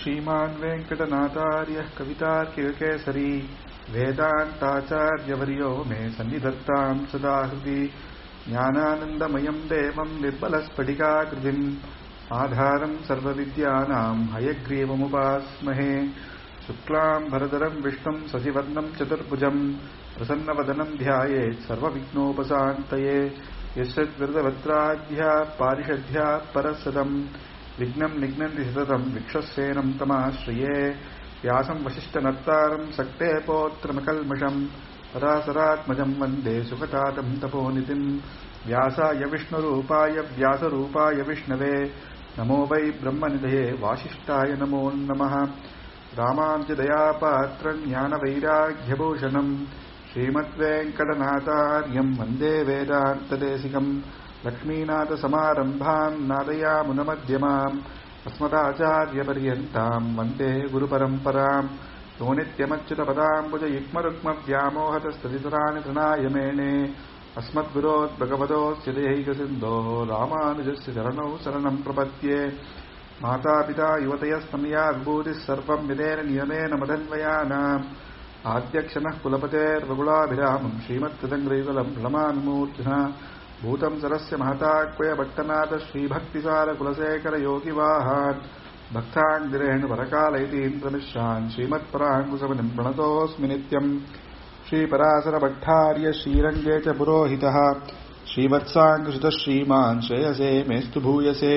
श्रीमान् वेङ्कटनाथार्यः कवितार्किककेसरी वेदान्ताचार्यवर्यो मे सन्निधत्ताम् सदा हृदि ज्ञानानन्दमयम् देवम् निर्मलस्फटिकाकृतिम् आधारम् सर्वविद्यानाम् हयग्रीवमुपास्महे शुक्लाम् भरदरम् विष्णुम् ससिवर्णम् चतुर्भुजम् प्रसन्नवदनम् ध्यायेत् सर्वविघ्नोपशान्तये यस्यद्विरदवत्राध्या पारिषद्ध्या परसदम् विघ्नम् निघ्नन्ति सततम् विक्षसेनम् तमाश्रये व्यासम् वसिष्ठनत्तारम् सक्ते पोत्रमकल्मषम् परासरात्मजम् वन्दे सुखतातम् तपोनितिम् व्यासाय विष्णुरूपाय व्यासरूपाय विष्णवे नमो वै ब्रह्मनिधये वासिष्ठाय नमो नमः रामाञ्जदयापात्रम् ज्ञानवैराग्यभूषणम् श्रीमद्वेङ्कटनाथार्यम् वन्दे वेदान्तदेशिकम् लक्ष्मीनाथसमारम्भाम् नादयामुनमध्यमाम् अस्मदाचार्यपर्यन्ताम् वन्दे गुरुपरम्पराम् यो नित्यमच्युतपदाम्बुज युग्मरुग्मव्यामोहतस्तदितराणि तृणाय मेणे अस्मद्गुरोद्भगवतोऽस्य देहैकसिन्धोः रामानुजस्य चरणौ शरणम् प्रपद्ये मातापिता युवतयस्तमया विभूतिः सर्वम् विदेन नियमेन मदन्वयानाम् आद्यक्षणः कुलपतेर्वगुलाभिरामम् श्रीमत्कृतङ्ग्रयुगलम् प्रणमामिमूर्तिना भूतम् सरस्य महताक्वयभट्टनाथ श्रीभक्तिसारकुलशेखरयोगिवाहान् भक्ताङ्गिरेण परकालयतीन्द्रमिश्रान् श्रीमत्पराङ्कुशवनिम् प्रणतोऽस्मि नित्यम् श्रीपराशरभट्टार्य श्रीरङ्गे च पुरोहितः श्रीवत्साङ्कुशितः श्रीमान् श्रेयसे मेस्तु भूयसे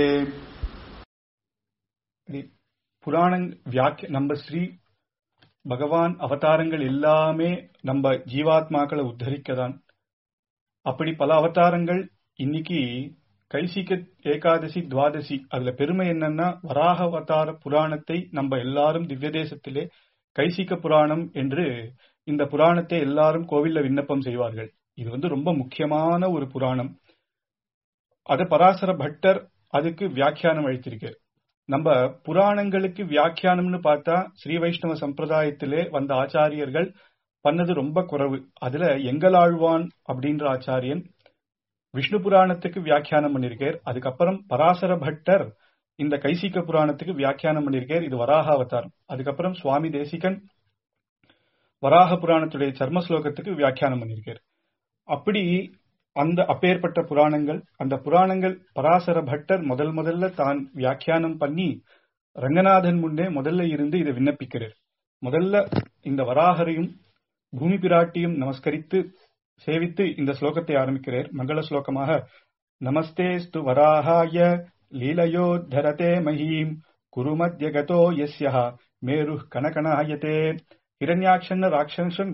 புராணங் வியாக்கிய நம்ம ஸ்ரீ பகவான் அவதாரங்கள் எல்லாமே நம்ம ஜீவாத்மாக்களை உத்தரிக்கதான் அப்படி பல அவதாரங்கள் இன்னைக்கு கைசிக்க ஏகாதசி துவாதசி அதுல பெருமை என்னன்னா வராக அவதார புராணத்தை நம்ம எல்லாரும் திவ்ய தேசத்திலே கைசிக்க புராணம் என்று இந்த புராணத்தை எல்லாரும் கோவில்ல விண்ணப்பம் செய்வார்கள் இது வந்து ரொம்ப முக்கியமான ஒரு புராணம் அத பராசர பட்டர் அதுக்கு வியாக்கியானம் அளித்திருக்கார் நம்ம புராணங்களுக்கு வியாக்கியானம்னு பார்த்தா ஸ்ரீ வைஷ்ணவ சம்பிரதாயத்திலே வந்த ஆச்சாரியர்கள் பண்ணது ரொம்ப குறைவு அதுல எங்களாழ்வான் அப்படின்ற ஆச்சாரியன் விஷ்ணு புராணத்துக்கு வியாக்கியானம் பண்ணிருக்கார் அதுக்கப்புறம் பராசர பட்டர் இந்த கைசிக்க புராணத்துக்கு வியாக்கியானம் பண்ணிருக்கார் இது வராக அவதாரம் அதுக்கப்புறம் சுவாமி தேசிகன் வராக புராணத்துடைய சர்ம ஸ்லோகத்துக்கு வியாக்கியானம் பண்ணிருக்கார் அப்படி அந்த அப்பேற்பட்ட புராணங்கள் அந்த புராணங்கள் பராசர பட்டர் முதல் முதல்ல தான் வியாக்கியானம் பண்ணி ரங்கநாதன் முன்னே முதல்ல இருந்து இதை விண்ணப்பிக்கிறார் முதல்ல இந்த வராகரையும் பூமி பிராட்டியும் நமஸ்கரித்து சேவித்து இந்த ஸ்லோகத்தை ஆரம்பிக்கிறார் மங்கள ஸ்லோகமாக நமஸ்தேஸ்து வராகாய லீலையோ தரதே மஹீம் குருமத்ய கதோ யஸ்யா மேரு கனகனாயத்தே ஹிரண்யாட்சன் ராட்சசன்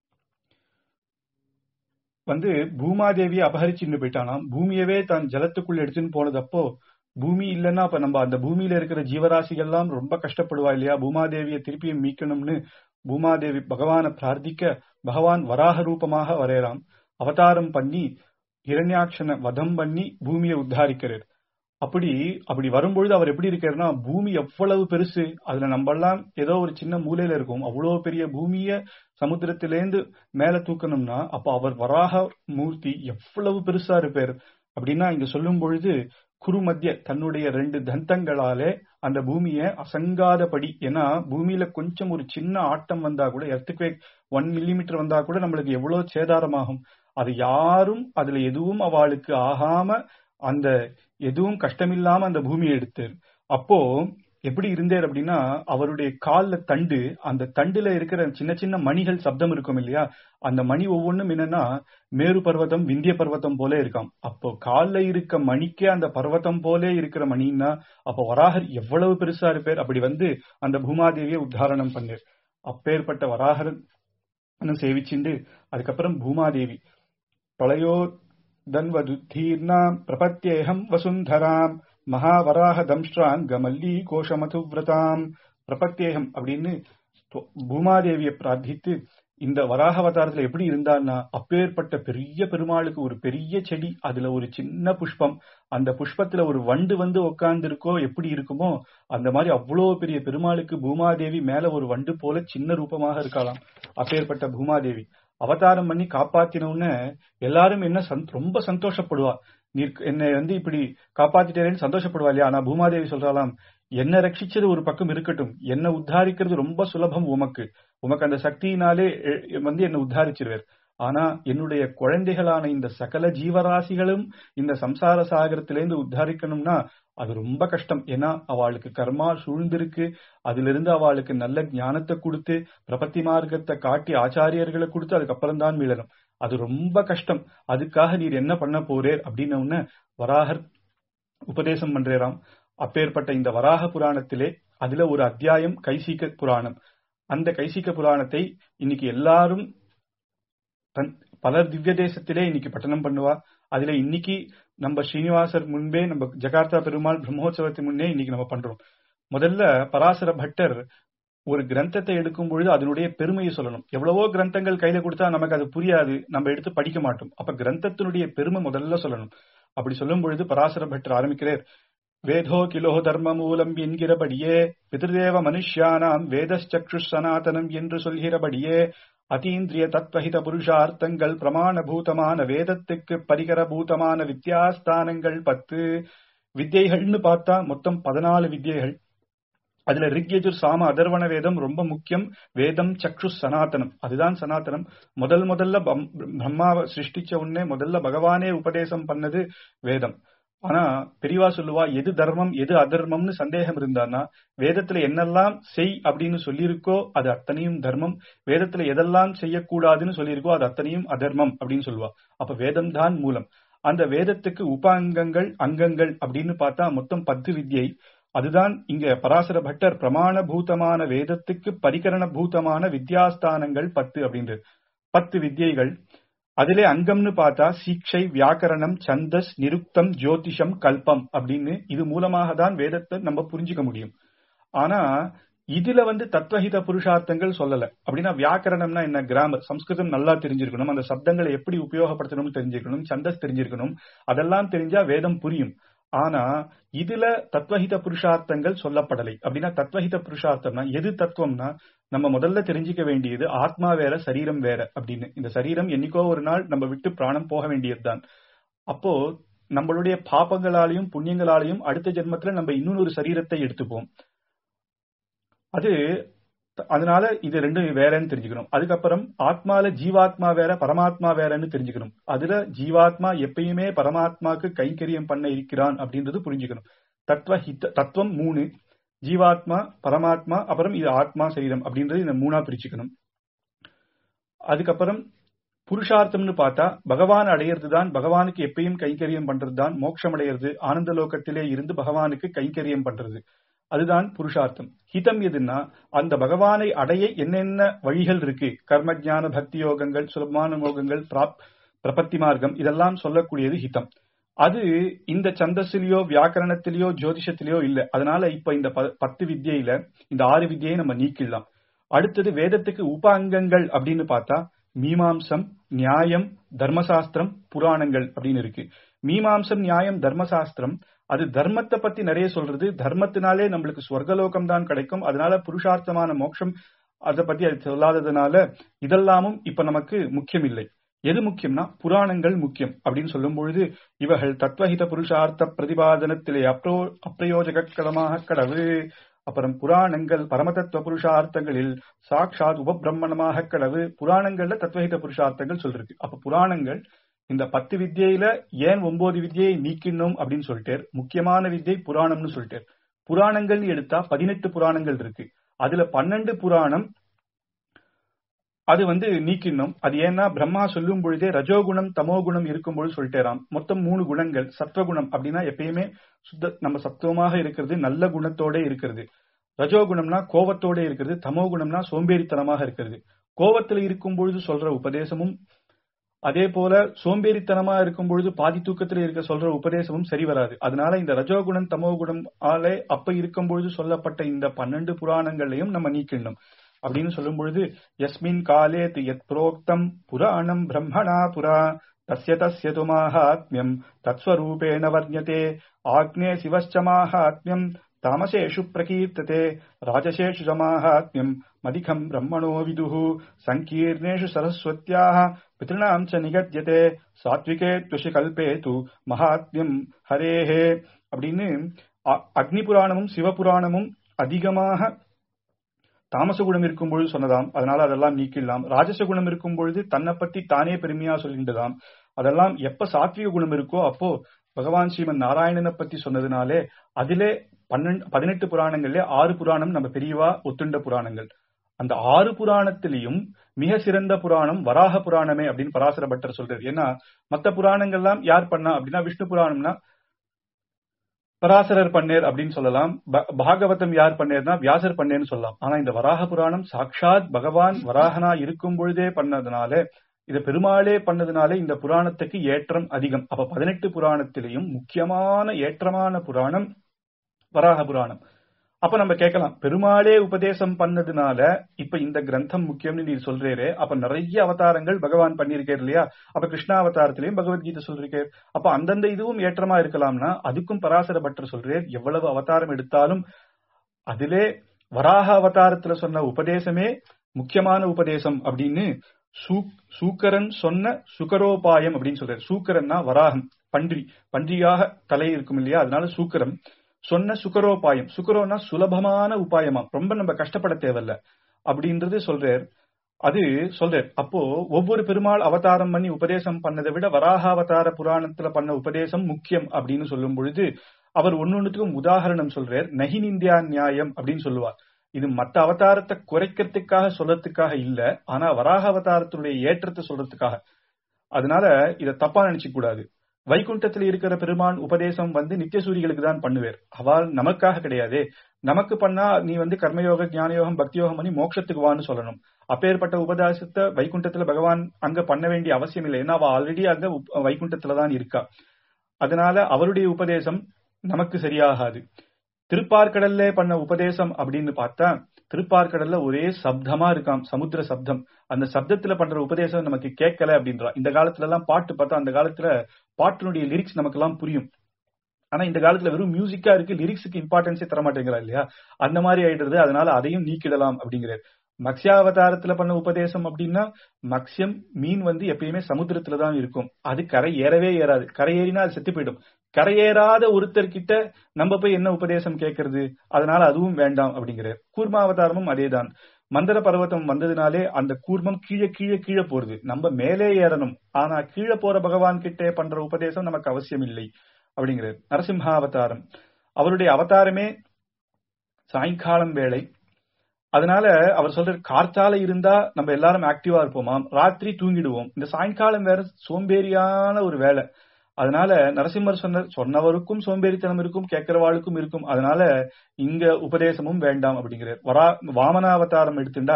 வந்து பூமாதேவியை அபகரிச்சுட்டு போயிட்டானாம் பூமியவே தான் ஜலத்துக்குள்ள எடுத்துன்னு போனதப்போ பூமி இல்லைன்னா அப்ப நம்ம அந்த பூமியில இருக்கிற ஜீவராசிகள்லாம் ரொம்ப கஷ்டப்படுவா இல்லையா பூமாதேவியை திருப்பியும் மீட்கணும்னு பூமாதேவி பகவானை பிரார்த்திக்க பகவான் வராக ரூபமாக வரையலாம் அவதாரம் பண்ணி இரண்யாட்சனை வதம் பண்ணி பூமியை உத்தாரிக்கிறார் அப்படி அப்படி வரும்பொழுது அவர் எப்படி இருக்காருன்னா பூமி எவ்வளவு பெருசு அதுல நம்ம எல்லாம் ஏதோ ஒரு சின்ன மூலையில இருக்கும் அவ்வளவு பெரிய பூமிய சமுத்திரத்திலேந்து மேல தூக்கணும்னா அப்ப அவர் வராக மூர்த்தி எவ்வளவு பெருசா இருப்பார் அப்படின்னா இங்க சொல்லும் பொழுது குருமத்திய தன்னுடைய ரெண்டு தந்தங்களாலே அந்த பூமியை அசங்காதபடி ஏன்னா பூமியில கொஞ்சம் ஒரு சின்ன ஆட்டம் வந்தா கூட எர்த்துக்வேக் ஒன் மில்லிமீட்டர் வந்தா கூட நம்மளுக்கு எவ்வளவு சேதாரமாகும் அது யாரும் அதுல எதுவும் அவளுக்கு ஆகாம அந்த எதுவும் கஷ்டமில்லாம அந்த பூமியை எடுத்தார் அப்போ எப்படி இருந்தார் அப்படின்னா அவருடைய கால்ல தண்டு அந்த தண்டுல இருக்கிற சின்ன சின்ன மணிகள் சப்தம் இருக்கும் இல்லையா அந்த மணி ஒவ்வொன்றும் என்னன்னா மேரு பர்வதம் விந்திய பர்வதம் போல இருக்காம் அப்போ கால்ல இருக்க மணிக்கே அந்த பர்வதம் போலே இருக்கிற மணின்னா அப்போ வராகர் எவ்வளவு பெருசா இருப்பார் அப்படி வந்து அந்த பூமாதேவியை உத்தாரணம் பண்ணார் அப்பேற்பட்ட வராகரன் சேவிச்சுண்டு அதுக்கப்புறம் பூமாதேவி பழையோ தன்வதுத்தீர்ணாம் பிரபத்தியேகம் வசுந்தராம் மகாவராக தம்ஷ்டாங்க மல்லி கோஷமதுவிரதாம் பிரபத்தியேகம் அப்படின்னு பூமாதேவியை பிரார்த்தித்து இந்த வராக அவதாரத்துல எப்படி இருந்தான்னா அப்பேற்பட்ட பெரிய பெருமாளுக்கு ஒரு பெரிய செடி அதுல ஒரு சின்ன புஷ்பம் அந்த புஷ்பத்துல ஒரு வண்டு வந்து உட்கார்ந்து இருக்கோ எப்படி இருக்குமோ அந்த மாதிரி அவ்வளவு பெரிய பெருமாளுக்கு பூமாதேவி மேல ஒரு வண்டு போல சின்ன ரூபமாக இருக்கலாம் அப்பேற்பட்ட பூமாதேவி அவதாரம் பண்ணி காப்பாத்தினவுன்னு எல்லாரும் என்ன ரொம்ப சந்தோஷப்படுவா நீ என்னை வந்து இப்படி காப்பாத்திட்டேன்னு சந்தோஷப்படுவா இல்லையா ஆனா பூமாதேவி சொல்றாலாம் என்ன ரட்சிச்சது ஒரு பக்கம் இருக்கட்டும் என்ன உத்தாரிக்கிறது ரொம்ப சுலபம் உமக்கு உமக்கு அந்த சக்தியினாலே எ- வந்து என்ன உத்தாரிச்சிருவார் ஆனா என்னுடைய குழந்தைகளான இந்த சகல ஜீவராசிகளும் இந்த சம்சார சாகரத்திலேருந்து உத்தாரிக்கணும்னா அது ரொம்ப கஷ்டம் ஏன்னா அவளுக்கு கர்மா சூழ்ந்திருக்கு அதிலிருந்து அவளுக்கு நல்ல ஞானத்தை கொடுத்து பிரபத்தி மார்க்கத்தை காட்டி ஆச்சாரியர்களை கொடுத்து அதுக்கப்புறம் தான் மீளணும் அது ரொம்ப கஷ்டம் அதுக்காக நீர் என்ன பண்ண போறேர் அப்படின்னு உடனே வராகர் உபதேசம் பண்றேராம் அப்பேற்பட்ட இந்த வராக புராணத்திலே அதுல ஒரு அத்தியாயம் கைசிக புராணம் அந்த கைசிக புராணத்தை இன்னைக்கு எல்லாரும் தன் பலர் திவ்ய தேசத்திலே இன்னைக்கு பட்டணம் பண்ணுவா அதுல இன்னைக்கு நம்ம ஸ்ரீனிவாசர் முன்பே நம்ம ஜகார்த்தா பெருமாள் பிரம்மோற்சவத்தின் முன்னே இன்னைக்கு நம்ம பண்றோம் முதல்ல பராசர பட்டர் ஒரு கிரந்தத்தை எடுக்கும் பொழுது அதனுடைய பெருமையை சொல்லணும் எவ்வளவோ கிரந்தங்கள் கையில கொடுத்தா நமக்கு அது புரியாது நம்ம எடுத்து படிக்க மாட்டோம் அப்ப கிரந்தத்தினுடைய பெருமை முதல்ல சொல்லணும் அப்படி சொல்லும் பொழுது பராசர பட்டர் ஆரம்பிக்கிறார் வேதோ கிலோ தர்ம மூலம் என்கிறபடியே பிதிருதேவ மனுஷ்யானாம் வேதச்சக்ஷு சனாதனம் என்று சொல்கிறபடியே அதீந்திரிய தத்வஹித புருஷார்த்தங்கள் பிரமாணபூதமான வேதத்துக்கு பரிகரபூதமான வித்யாஸ்தானங்கள் பத்து வித்யைகள்னு பார்த்தா மொத்தம் பதினாலு வித்யைகள் அதுல ரிக்யஜுர் சாம அதர்வண வேதம் ரொம்ப முக்கியம் வேதம் சக்ஷு சனாதனம் அதுதான் சனாதனம் முதல் முதல்ல பம்- பிரம்மாவை சிருஷ்டிச்ச உடனே முதல்ல பகவானே உபதேசம் பண்ணது வேதம் ஆனா பெரியவா சொல்லுவா எது தர்மம் எது அதர்மம்னு சந்தேகம் இருந்தான்னா வேதத்துல என்னெல்லாம் செய் அப்படின்னு சொல்லியிருக்கோ அது அத்தனையும் தர்மம் வேதத்துல எதெல்லாம் செய்யக்கூடாதுன்னு சொல்லியிருக்கோ அது அத்தனையும் அதர்மம் அப்படின்னு சொல்லுவா அப்ப வேதம் தான் மூலம் அந்த வேதத்துக்கு உப அங்கங்கள் அங்கங்கள் அப்படின்னு பார்த்தா மொத்தம் பத்து வித்யை அதுதான் இங்க பராசர பட்டர் பிரமாண பூதமான வேதத்துக்கு பரிகரண பூதமான வித்யாஸ்தானங்கள் பத்து அப்படின்றது பத்து வித்யைகள் அதிலே அங்கம்னு பார்த்தா சீக்ஷை வியாக்கரணம் சந்தஸ் நிருக்தம் ஜோதிஷம் கல்பம் அப்படின்னு இது மூலமாக தான் வேதத்தை நம்ம புரிஞ்சுக்க முடியும் ஆனா இதுல வந்து தத்வஹித புருஷார்த்தங்கள் சொல்லல அப்படின்னா வியாக்கரணம்னா என்ன கிராமர் சம்ஸ்கிருதம் நல்லா தெரிஞ்சிருக்கணும் அந்த சப்தங்களை எப்படி உபயோகப்படுத்தணும்னு தெரிஞ்சிருக்கணும் சந்தஸ் தெரிஞ்சிருக்கணும் அதெல்லாம் தெரிஞ்சா வேதம் புரியும் ஆனா இதுல தத்வஹித புருஷார்த்தங்கள் சொல்லப்படலை அப்படின்னா தத்வஹித புருஷார்த்தம்னா எது தத்துவம்னா நம்ம முதல்ல தெரிஞ்சுக்க வேண்டியது ஆத்மா வேற சரீரம் வேற அப்படின்னு இந்த சரீரம் என்னைக்கோ ஒரு நாள் நம்ம விட்டு பிராணம் போக வேண்டியதுதான் அப்போ நம்மளுடைய பாபங்களாலையும் புண்ணியங்களாலையும் அடுத்த ஜென்மத்துல நம்ம இன்னொரு சரீரத்தை எடுத்துப்போம் அது அதனால இது ரெண்டும் வேறன்னு தெரிஞ்சுக்கணும் அதுக்கப்புறம் ஆத்மால ஜீவாத்மா வேற பரமாத்மா வேறன்னு தெரிஞ்சுக்கணும் அதுல ஜீவாத்மா எப்பயுமே பரமாத்மாக்கு கைங்கரியம் பண்ண இருக்கிறான் அப்படின்றது புரிஞ்சுக்கணும் தத்துவ ஹித தத்துவம் மூணு ஜீவாத்மா பரமாத்மா அப்புறம் இது ஆத்மா சரீரம் அப்படின்றது இந்த மூணா பிரிச்சுக்கணும் அதுக்கப்புறம் புருஷார்த்தம்னு பார்த்தா பகவான் அடையிறது தான் பகவானுக்கு எப்பயும் கைங்கரியம் பண்றது தான் மோட்சம் அடையிறது ஆனந்த லோகத்திலே இருந்து பகவானுக்கு கைங்கரியம் பண்றது அதுதான் புருஷார்த்தம் ஹிதம் எதுன்னா அந்த பகவானை அடைய என்னென்ன வழிகள் இருக்கு கர்ம ஞான பக்தி யோகங்கள் சுலபமான யோகங்கள் பிராப் பிரபத்தி மார்க்கம் இதெல்லாம் சொல்லக்கூடியது ஹிதம் அது இந்த சந்தஸ்லயோ வியாக்கரணத்திலேயோ ஜோதிஷத்திலேயோ இல்ல அதனால இப்ப இந்த ப- பத்து வித்யையில இந்த ஆறு வித்யை நம்ம நீக்கிடலாம் அடுத்தது வேதத்துக்கு உப அங்கங்கள் அப்படின்னு பார்த்தா மீமாம்சம் நியாயம் தர்மசாஸ்திரம் புராணங்கள் அப்படின்னு இருக்கு மீமாம்சம் நியாயம் தர்மசாஸ்திரம் அது தர்மத்தை பத்தி நிறைய சொல்றது தர்மத்தினாலே நம்மளுக்கு ஸ்வர்கலோகம் தான் கிடைக்கும் அதனால புருஷார்த்தமான மோட்சம் அதை பத்தி அது சொல்லாததுனால இதெல்லாமும் இப்ப நமக்கு முக்கியம் இல்லை எது முக்கியம்னா புராணங்கள் முக்கியம் அப்படின்னு சொல்லும் பொழுது இவர்கள் தத்வஹித புருஷார்த்த பிரதிபாதனத்திலே அப்ரோ அப்பிரயோஜகக்களமாக கடவு அப்புறம் புராணங்கள் பரமதத்துவ புருஷார்த்தங்களில் சாட்சாத் உபபிரம்மணமாக கடவு புராணங்கள்ல தத்வஹித புருஷார்த்தங்கள் சொல்றது அப்ப புராணங்கள் இந்த பத்து வித்தியில ஏன் ஒன்பது வித்தியை நீக்கினோம் அப்படின்னு சொல்லிட்டார் முக்கியமான வித்தியை புராணம்னு சொல்லிட்டார் புராணங்கள் எடுத்தா பதினெட்டு புராணங்கள் இருக்கு அதுல பன்னெண்டு புராணம் அது வந்து நீக்கினோம் அது ஏன்னா பிரம்மா சொல்லும் பொழுதே ரஜோகுணம் தமோகுணம் இருக்கும் பொழுது சொல்லிட்டேராம் மொத்தம் மூணு குணங்கள் சத்வகுணம் அப்படின்னா எப்பயுமே சுத்த நம்ம சத்துவமாக இருக்கிறது நல்ல குணத்தோட இருக்கிறது ரஜோகுணம்னா கோவத்தோட இருக்கிறது தமோகுணம்னா சோம்பேறித்தனமாக இருக்கிறது கோவத்துல இருக்கும் பொழுது சொல்ற உபதேசமும் அதே போல சோம்பேறித்தனமா இருக்கும் பொழுது பாதி தூக்கத்துல இருக்க சொல்ற உபதேசமும் சரி வராது அதனால இந்த ரஜோகுணம் தமோகுணம் ஆலே அப்ப இருக்கும் பொழுது சொல்லப்பட்ட இந்த பன்னெண்டு புராணங்களையும் நம்ம நீக்கிடணும் அப்படின்னு சொல்லும் பொழுது யஸ்மின் காலே து யத் புரோக்தம் புராணம் பிரம்மணா புரா தஸ்ய தஸ்ய து மாஹாத்மியம் தத்ஸ்வரூபேண வர்ணியதே ஆக்னே சிவச்ச மாஹாத்மியம் தாமசேஷு பிரகீர்த்ததே ராஜசேஷு ச மாஹாத்மியம் மதிகம் பிரம்மணோ விதுः சங்கீர்ணேஷு சரஸ்வத்யாः பிதॄணாம் ச நிகத்யதே சாத்விகே துஷி கல்பே து மகாத்மியம் ஹரேஹே அப்படின்னு அ- அக்னி புராணமும் சிவபுராணமும் அதிகமாக தாமச குணம் இருக்கும் பொழுது சொன்னதாம் அதனால அதெல்லாம் நீக்கிடலாம் ராஜச குணம் இருக்கும் பொழுது தன்னை பத்தி தானே பெருமையா சொல்கின்றதாம் அதெல்லாம் எப்ப சாத்விக குணம் இருக்கோ அப்போ பகவான் ஸ்ரீமன் நாராயணனை பத்தி சொன்னதுனாலே அதிலே பன்னெண்டு பதினெட்டு புராணங்கள்ல ஆறு புராணம் நம்ம பெரியவா ஒத்துண்ட புராணங்கள் அந்த ஆறு புராணத்திலையும் மிக சிறந்த புராணம் வராக புராணமே அப்படின்னு பராசர பட்டர் சொல்றாரு ஏன்னா மத்த புராணங்கள்லாம் யார் பண்ணா அப்படின்னா விஷ்ணு புராணம்னா பராசரர் பண்ணேர் அப்படின்னு சொல்லலாம் ப- பாகவதம் யார் பண்ணேர்னா வியாசர் பண்ணேர்னு சொல்லலாம் ஆனா இந்த வராக புராணம் சாக்ஷாத் பகவான் வராகனா இருக்கும் பொழுதே பண்ணதுனால இத பெருமாளே பண்ணதுனால இந்த புராணத்துக்கு ஏற்றம் அதிகம் அப்ப பதினெட்டு புராணத்திலையும் முக்கியமான ஏற்றமான புராணம் வராக புராணம் அப்ப நம்ம கேட்கலாம் பெருமாளே உபதேசம் பண்ணதுனால இப்ப இந்த கிரந்தம் முக்கியம்னு நீர் சொல்றீரே அப்ப நிறைய அவதாரங்கள் பகவான் பண்ணியிருக்கார் இல்லையா அப்ப கிருஷ்ணா அவதாரத்திலையும் பகவத்கீதை சொல்றீர் அப்ப அந்தந்த இதுவும் ஏற்றமா இருக்கலாம்னா அதுக்கும் பராசர பட்டர் சொல்றேன் எவ்வளவு அவதாரம் எடுத்தாலும் அதிலே வராக அவதாரத்துல சொன்ன உபதேசமே முக்கியமான உபதேசம் அப்படின்னு சூ- சூக்கரன் சொன்ன சுகரோபாயம் அப்படின்னு சொல்றாரு சூக்கரன்னா வராகம் பன்றி பன்றியாக தலை இருக்கும் இல்லையா அதனால சூக்கரம் சொன்ன சுகரோபாயம் சுகரோனா சுலபமான உபாயமா ரொம்ப நம்ம கஷ்டப்பட தேவையில்ல அப்படின்றது சொல்றார் அது சொல்றார் அப்போ ஒவ்வொரு பெருமாள் அவதாரம் பண்ணி உபதேசம் பண்ணதை விட வராக அவதார புராணத்துல பண்ண உபதேசம் முக்கியம் அப்படின்னு சொல்லும் பொழுது அவர் ஒன்னொன்னுத்துக்கும் உதாகரணம் சொல்றார் நகினிந்தியா நியாயம் அப்படின்னு சொல்லுவார் இது மத்த அவதாரத்தை குறைக்கிறதுக்காக சொல்றதுக்காக இல்ல ஆனா வராக அவதாரத்தினுடைய ஏற்றத்தை சொல்றதுக்காக அதனால இத தப்பா நினைச்சுக்க கூடாது வைகுண்டத்தில் இருக்கிற பெருமான் உபதேசம் வந்து நித்தியசூரிகளுக்கு தான் பண்ணுவேர் அவள் நமக்காக கிடையாதே நமக்கு பண்ணா நீ வந்து கர்மயோக ஞானயோகம் பக்தி யோகம் பண்ணி மோட்சத்துக்கு வான்னு சொல்லணும் அப்பேற்பட்ட உபதேசத்தை வைகுண்டத்துல பகவான் அங்க பண்ண வேண்டிய அவசியம் இல்லை ஏன்னா அவ ஆல்ரெடி அங்க உப்- வைகுண்டத்துல தான் இருக்கா அதனால அவருடைய உபதேசம் நமக்கு சரியாகாது திருப்பார்கடல்ல பண்ண உபதேசம் அப்படின்னு பார்த்தா திருப்பார்கடல்ல ஒரே சப்தமா இருக்காம் சமுத்திர சப்தம் அந்த சப்தத்துல பண்ற உபதேசம் நமக்கு கேட்கல அப்படின்றா இந்த காலத்துல எல்லாம் பாட்டு பார்த்தா அந்த காலத்துல பாட்டினுடைய லிரிக்ஸ் நமக்கு எல்லாம் புரியும் ஆனா இந்த காலத்துல வெறும் மியூசிக்கா இருக்கு லிரிக்ஸுக்கு இம்பார்ட்டன்ஸே தர மாட்டேங்கிறா இல்லையா அந்த மாதிரி ஆயிடுறது அதனால அதையும் நீக்கிடலாம் அப்படிங்கிறார் மத்ஸ்யாவதாரத்துல பண்ண உபதேசம் அப்படின்னா மத்ஸ்யம் மீன் வந்து எப்பயுமே சமுத்திரத்துல தான் இருக்கும் அது கரை ஏறவே ஏறாது கரை ஏறினா அது செத்து போயிடும் கரையேறாத ஒருத்தர் கிட்ட நம்ம போய் என்ன உபதேசம் கேட்கறது அதனால அதுவும் வேண்டாம் அப்படிங்கிறார் கூர்மாவதாரமும் அதேதான் மந்திர பர்வதம் வந்ததுனாலே அந்த கூர்மம் கீழே கீழே கீழே போறது நம்ம மேலே ஏறணும் ஆனா கீழே போற பகவான் கிட்டே பண்ற உபதேசம் நமக்கு அவசியம் இல்லை அப்படிங்கிறார் நரசிம்ஹாவதாரம் அவருடைய அவதாரமே சாயங்காலம் வேளை அதனால அவர் சொல்றாரு கார்த்தால இருந்தா நம்ம எல்லாரும் ஆக்டிவா இருப்போமாம் ராத்திரி தூங்கிடுவோம் இந்த சாயங்காலம் வேற சோம்பேறியான ஒரு வேலை அதனால நரசிம்மர் சொன்ன சொன்னவருக்கும் சோம்பேறித்தனம் இருக்கும் கேட்கிறவாளுக்கும் இருக்கும் அதனால இங்க உபதேசமும் வேண்டாம் அப்படிங்கிறார் வரா வாமனாவதாரம் எடுத்துண்டா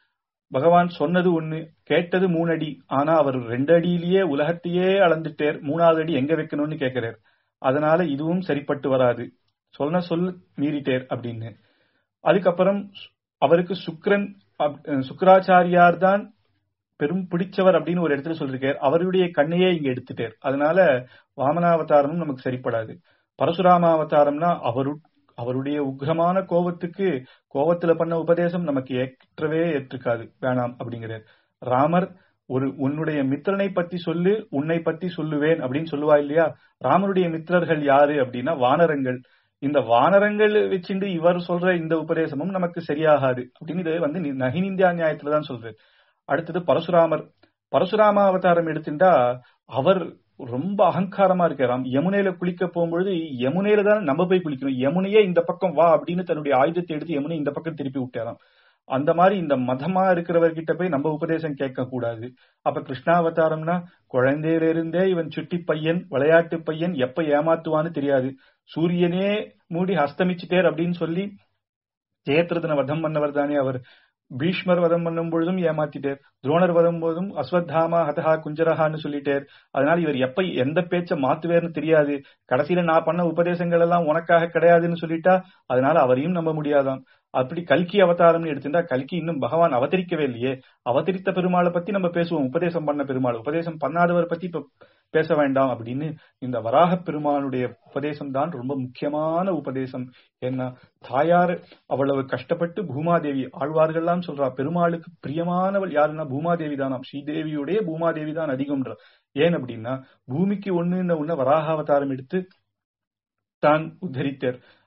பகவான் சொன்னது ஒண்ணு கேட்டது மூணு அடி ஆனா அவர் ரெண்டு அடியிலேயே உலகத்தையே அளந்துட்டார் மூணாவது அடி எங்க வைக்கணும்னு கேட்கிறார் அதனால இதுவும் சரிப்பட்டு வராது சொன்ன சொல் மீறிட்டேர் அப்படின்னு அதுக்கப்புறம் அவருக்கு சுக்ரன் அப்- சுக்கராச்சாரியார் தான் பெரும் பிடிச்சவர் அப்படின்னு ஒரு இடத்துல சொல்லிருக்கார் அவருடைய கண்ணையே இங்க எடுத்துட்டார் அதனால வாமனாவதாரமும் நமக்கு சரிப்படாது பரசுராம அவதாரம்னா அவரு அவருடைய உக்ரமான கோபத்துக்கு கோபத்துல பண்ண உபதேசம் நமக்கு ஏற்றவே ஏற்றுக்காது வேணாம் அப்படிங்கிறார் ராமர் ஒரு உன்னுடைய மித்திரனை பத்தி சொல்லு உன்னை பத்தி சொல்லுவேன் அப்படின்னு சொல்லுவா இல்லையா ராமருடைய மித்திரர்கள் யாரு அப்படின்னா வானரங்கள் இந்த வானரங்கள் வச்சுண்டு இவர் சொல்ற இந்த உபதேசமும் நமக்கு சரியாகாது அப்படின்னு இது வந்து நி- நகினிந்தியா நியாயத்துல தான் சொல்றாரு அடுத்தது பரசுராமர் பரசுராம அவதாரம் எடுத்துட்டா அவர் ரொம்ப அகங்காரமா இருக்காராம் யமுனையில குளிக்க போகும்பொழுது யமுனையில தான் நம்ம போய் குளிக்கணும் யமுனையே இந்த பக்கம் வா அப்படின்னு தன்னுடைய ஆயுதத்தை எடுத்து யமுனை இந்த பக்கம் திருப்பி விட்டாராம் அந்த மாதிரி இந்த மதமா இருக்கிறவர்கிட்ட போய் நம்ம உபதேசம் கேட்க கூடாது அப்ப கிருஷ்ணாவதாரம்னா குழந்தையில இருந்தே இவன் சுட்டி பையன் விளையாட்டு பையன் எப்ப ஏமாத்துவான்னு தெரியாது சூரியனே மூடி அஸ்தமிச்சுட்டேர் அப்படின்னு சொல்லி ஜெயத்ரதனை வதம் பண்ணவர் தானே அவர் பீஷ்மர் வதம் பண்ணும் பொழுதும் ஏமாத்திட்டார் துரோணர் வதம் போதும் அஸ்வத்தாமா ஹதஹா குஞ்சரஹான்னு சொல்லிட்டார் அதனால இவர் எப்ப எந்த பேச்ச மாத்துவேர்னு தெரியாது கடைசியில நான் பண்ண உபதேசங்கள் எல்லாம் உனக்காக கிடையாதுன்னு சொல்லிட்டா அதனால அவரையும் நம்ப முடியாதாம் அப்படி கல்கி அவதாரம்னு எடுத்துட்டா கல்கி இன்னும் பகவான் அவதரிக்கவே இல்லையே அவதரித்த பெருமாளை பத்தி நம்ம பேசுவோம் உபதேசம் பண்ண பெருமாள் உபதேசம் பண்ணாதவர் பத்தி இப்ப பேச வேண்டாம் அப்படின்னு இந்த வராக பெருமானுடைய உபதேசம் தான் ரொம்ப முக்கியமான உபதேசம் ஏன்னா தாயார் அவ்வளவு கஷ்டப்பட்டு பூமாதேவி ஆழ்வார்கள்லாம் சொல்றா பெருமாளுக்கு பிரியமானவள் யாருன்னா பூமாதேவி தானாம் ஸ்ரீதேவியுடைய பூமாதேவி தான் அதிகம்ன்ற ஏன் அப்படின்னா பூமிக்கு ஒண்ணுன்ன உன்ன வராக அவதாரம் எடுத்து தான் உத்தரித்தார்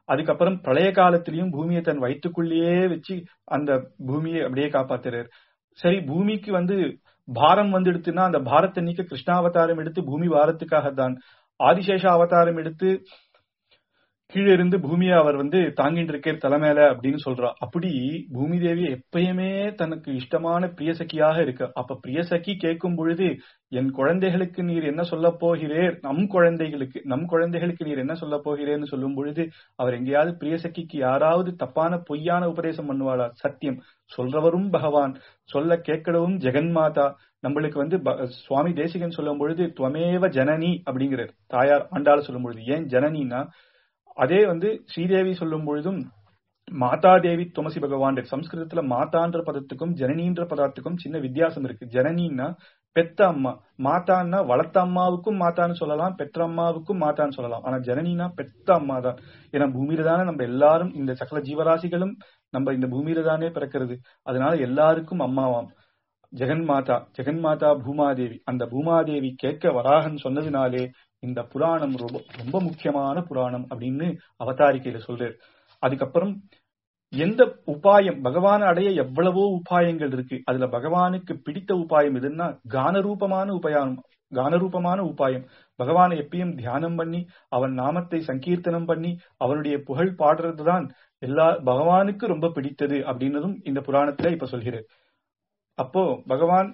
அதுக்கப்புறம் பிரளய காலத்திலையும் பூமியை தன் வயிற்றுக்குள்ளேயே வச்சு அந்த பூமியை அப்படியே காப்பாத்துறாரு சரி பூமிக்கு வந்து பாரம் வந்துடுத்துன்னா அந்த பாரத்தை நீக்க கிருஷ்ணாவதாரம் எடுத்து பூமி பாரத்துக்காக தான் ஆதிசேஷ அவதாரம் எடுத்து கீழே இருந்து பூமியை அவர் வந்து தாங்கிட்டு இருக்கார் தலைமையில அப்படின்னு சொல்றா அப்படி பூமி தேவி எப்பயுமே தனக்கு இஷ்டமான பிரியசக்கியாக இருக்கு அப்ப பிரியசக்கி கேட்கும் பொழுது என் குழந்தைகளுக்கு நீர் என்ன சொல்ல போகிறேர் நம் குழந்தைகளுக்கு நம் குழந்தைகளுக்கு நீர் என்ன சொல்ல போகிறேன்னு சொல்லும் பொழுது அவர் எங்கேயாவது பிரியசக்கிக்கு யாராவது தப்பான பொய்யான உபதேசம் பண்ணுவாளா சத்தியம் சொல்றவரும் பகவான் சொல்ல கேட்கடவும் ஜெகன்மாதா நம்மளுக்கு வந்து ப- சுவாமி தேசிகன் சொல்லும் பொழுது துவமேவ ஜனனி அப்படிங்கிறார் தாயார் ஆண்டாள் சொல்லும் பொழுது ஏன் ஜனனின்னா அதே வந்து ஸ்ரீதேவி சொல்லும் பொழுதும் மாதா தேவி துமசி பகவான் சம்ஸ்கிருதத்துல மாதான்ற பதத்துக்கும் ஜனனின்ற பதத்துக்கும் சின்ன வித்தியாசம் இருக்கு ஜனனின்னா பெத்த அம்மா மாதான்னா வளர்த்த அம்மாவுக்கும் மாதான்னு சொல்லலாம் பெற்ற அம்மாவுக்கும் மாதான்னு சொல்லலாம் ஆனா ஜனனினா பெத்த அம்மா தான் ஏன்னா பூமியில தானே நம்ம எல்லாரும் இந்த சகல ஜீவராசிகளும் நம்ம இந்த பூமியில தானே பிறக்கிறது அதனால எல்லாருக்கும் அம்மாவாம் ஜெகன் மாதா ஜெகன் மாதா பூமாதேவி அந்த பூமாதேவி கேட்க வராகன் சொன்னதுனாலே இந்த புராணம் ரொம்ப ரொம்ப முக்கியமான புராணம் அப்படின்னு அவதாரிக்கையில சொல்றாரு அதுக்கப்புறம் எந்த உபாயம் பகவான் அடைய எவ்வளவோ உபாயங்கள் இருக்கு அதுல பகவானுக்கு பிடித்த உபாயம் எதுன்னா கானரூபமான உபாயம் கானரூபமான உபாயம் பகவானை எப்பயும் தியானம் பண்ணி அவன் நாமத்தை சங்கீர்த்தனம் பண்ணி அவனுடைய புகழ் பாடுறதுதான் எல்லா பகவானுக்கு ரொம்ப பிடித்தது அப்படின்னதும் இந்த புராணத்துல இப்ப சொல்கிறார் அப்போ பகவான்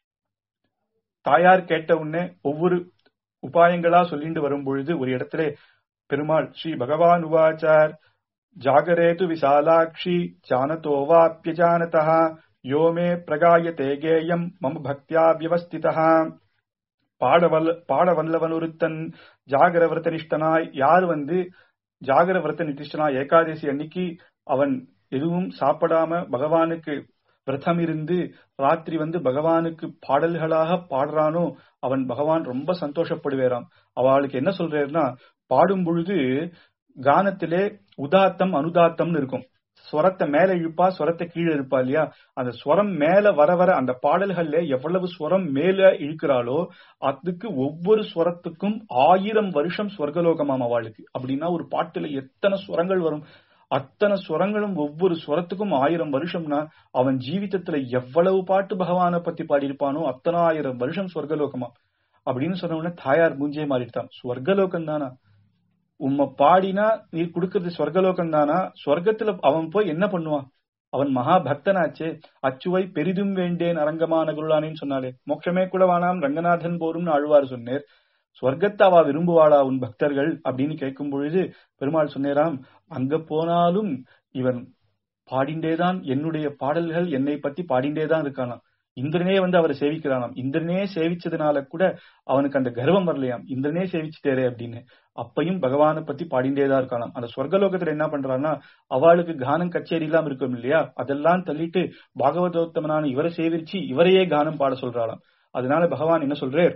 தாயார் கேட்ட உடனே ஒவ்வொரு உபாயங்களா சொல்லிட்டு வரும் பொழுது ஒரு இடத்துல பெருமாள் ஸ்ரீ பகவான் உவாச்சார் ஜாகரேது விசாலாட்சி ஜானதோ வாப்பியஜானதா யோமே பிரகாயதே கேயம் மம பக்தியா வியவஸ்திதா பாடவல்ல பாடவல்லவனுருத்தன் ஜாகர விரத நிஷ்டனாய் யார் வந்து ஜாகர விரத நிஷ்டனாய் ஏகாதசி அன்னைக்கு அவன் எதுவும் சாப்பிடாம பகவானுக்கு விரதம் இருந்து ராத்திரி வந்து பகவானுக்கு பாடல்களாக பாடுறானோ அவன் பகவான் ரொம்ப சந்தோஷப்படுவேராம் அவளுக்கு என்ன சொல்றாருன்னா பாடும் பொழுது கானத்திலே உதாத்தம் அனுதாத்தம்னு இருக்கும் ஸ்வரத்தை மேல இழுப்பா ஸ்வரத்தை கீழே இருப்பா இல்லையா அந்த ஸ்வரம் மேல வர வர அந்த பாடல்கள்ல எவ்வளவு ஸ்வரம் மேல இழுக்கிறாளோ அதுக்கு ஒவ்வொரு ஸ்வரத்துக்கும் ஆயிரம் வருஷம் ஸ்வர்கலோகமாம் அவளுக்கு அப்படின்னா ஒரு பாட்டுல எத்தனை ஸ்வரங்கள் வரும் அத்தனை ஸ்வரங்களும் ஒவ்வொரு ஸ்வரத்துக்கும் ஆயிரம் வருஷம்னா அவன் ஜீவிதத்துல எவ்வளவு பாட்டு பகவானை பத்தி பாடியிருப்பானோ அத்தனை ஆயிரம் வருஷம் ஸ்வர்கலோகமா அப்படின்னு சொன்ன உடனே தாயார் மூஞ்சே மாறிட்டான் ஸ்வர்கலோகம் தானா உம்மை பாடினா நீ கொடுக்கறது ஸ்வர்கலோகம் தானா ஸ்வர்க்கத்துல அவன் போய் என்ன பண்ணுவான் அவன் மகா பக்தனாச்சே அச்சுவை பெரிதும் வேண்டேன் அரங்கமான குருளானேன்னு சொன்னாலே மோட்சமே கூட வானாம் ரங்கநாதன் போரும்னு அழுவார் சொன்னேர் ஸ்வர்க்கத்தை அவ விரும்புவாளா உன் பக்தர்கள் அப்படின்னு கேட்கும் பொழுது பெருமாள் சொன்னேராம் அங்க போனாலும் இவன் பாடிண்டேதான் என்னுடைய பாடல்கள் என்னை பத்தி பாடிண்டேதான் இருக்கானாம் இந்திரனே வந்து அவரை சேவிக்கிறானாம் இந்திரனே சேவிச்சதுனால கூட அவனுக்கு அந்த கர்வம் வரலையாம் இந்திரனே சேவிச்சுட்டேரே அப்படின்னு அப்பையும் பகவானை பத்தி பாடிண்டேதான் இருக்கானாம் அந்த ஸ்வர்கலோகத்துல என்ன பண்றான்னா அவளுக்கு கானம் கச்சேரி எல்லாம் இருக்கும் இல்லையா அதெல்லாம் தள்ளிட்டு பாகவதோத்தமனான இவரை சேவிச்சு இவரையே கானம் பாட சொல்றாளாம் அதனால பகவான் என்ன சொல்றார்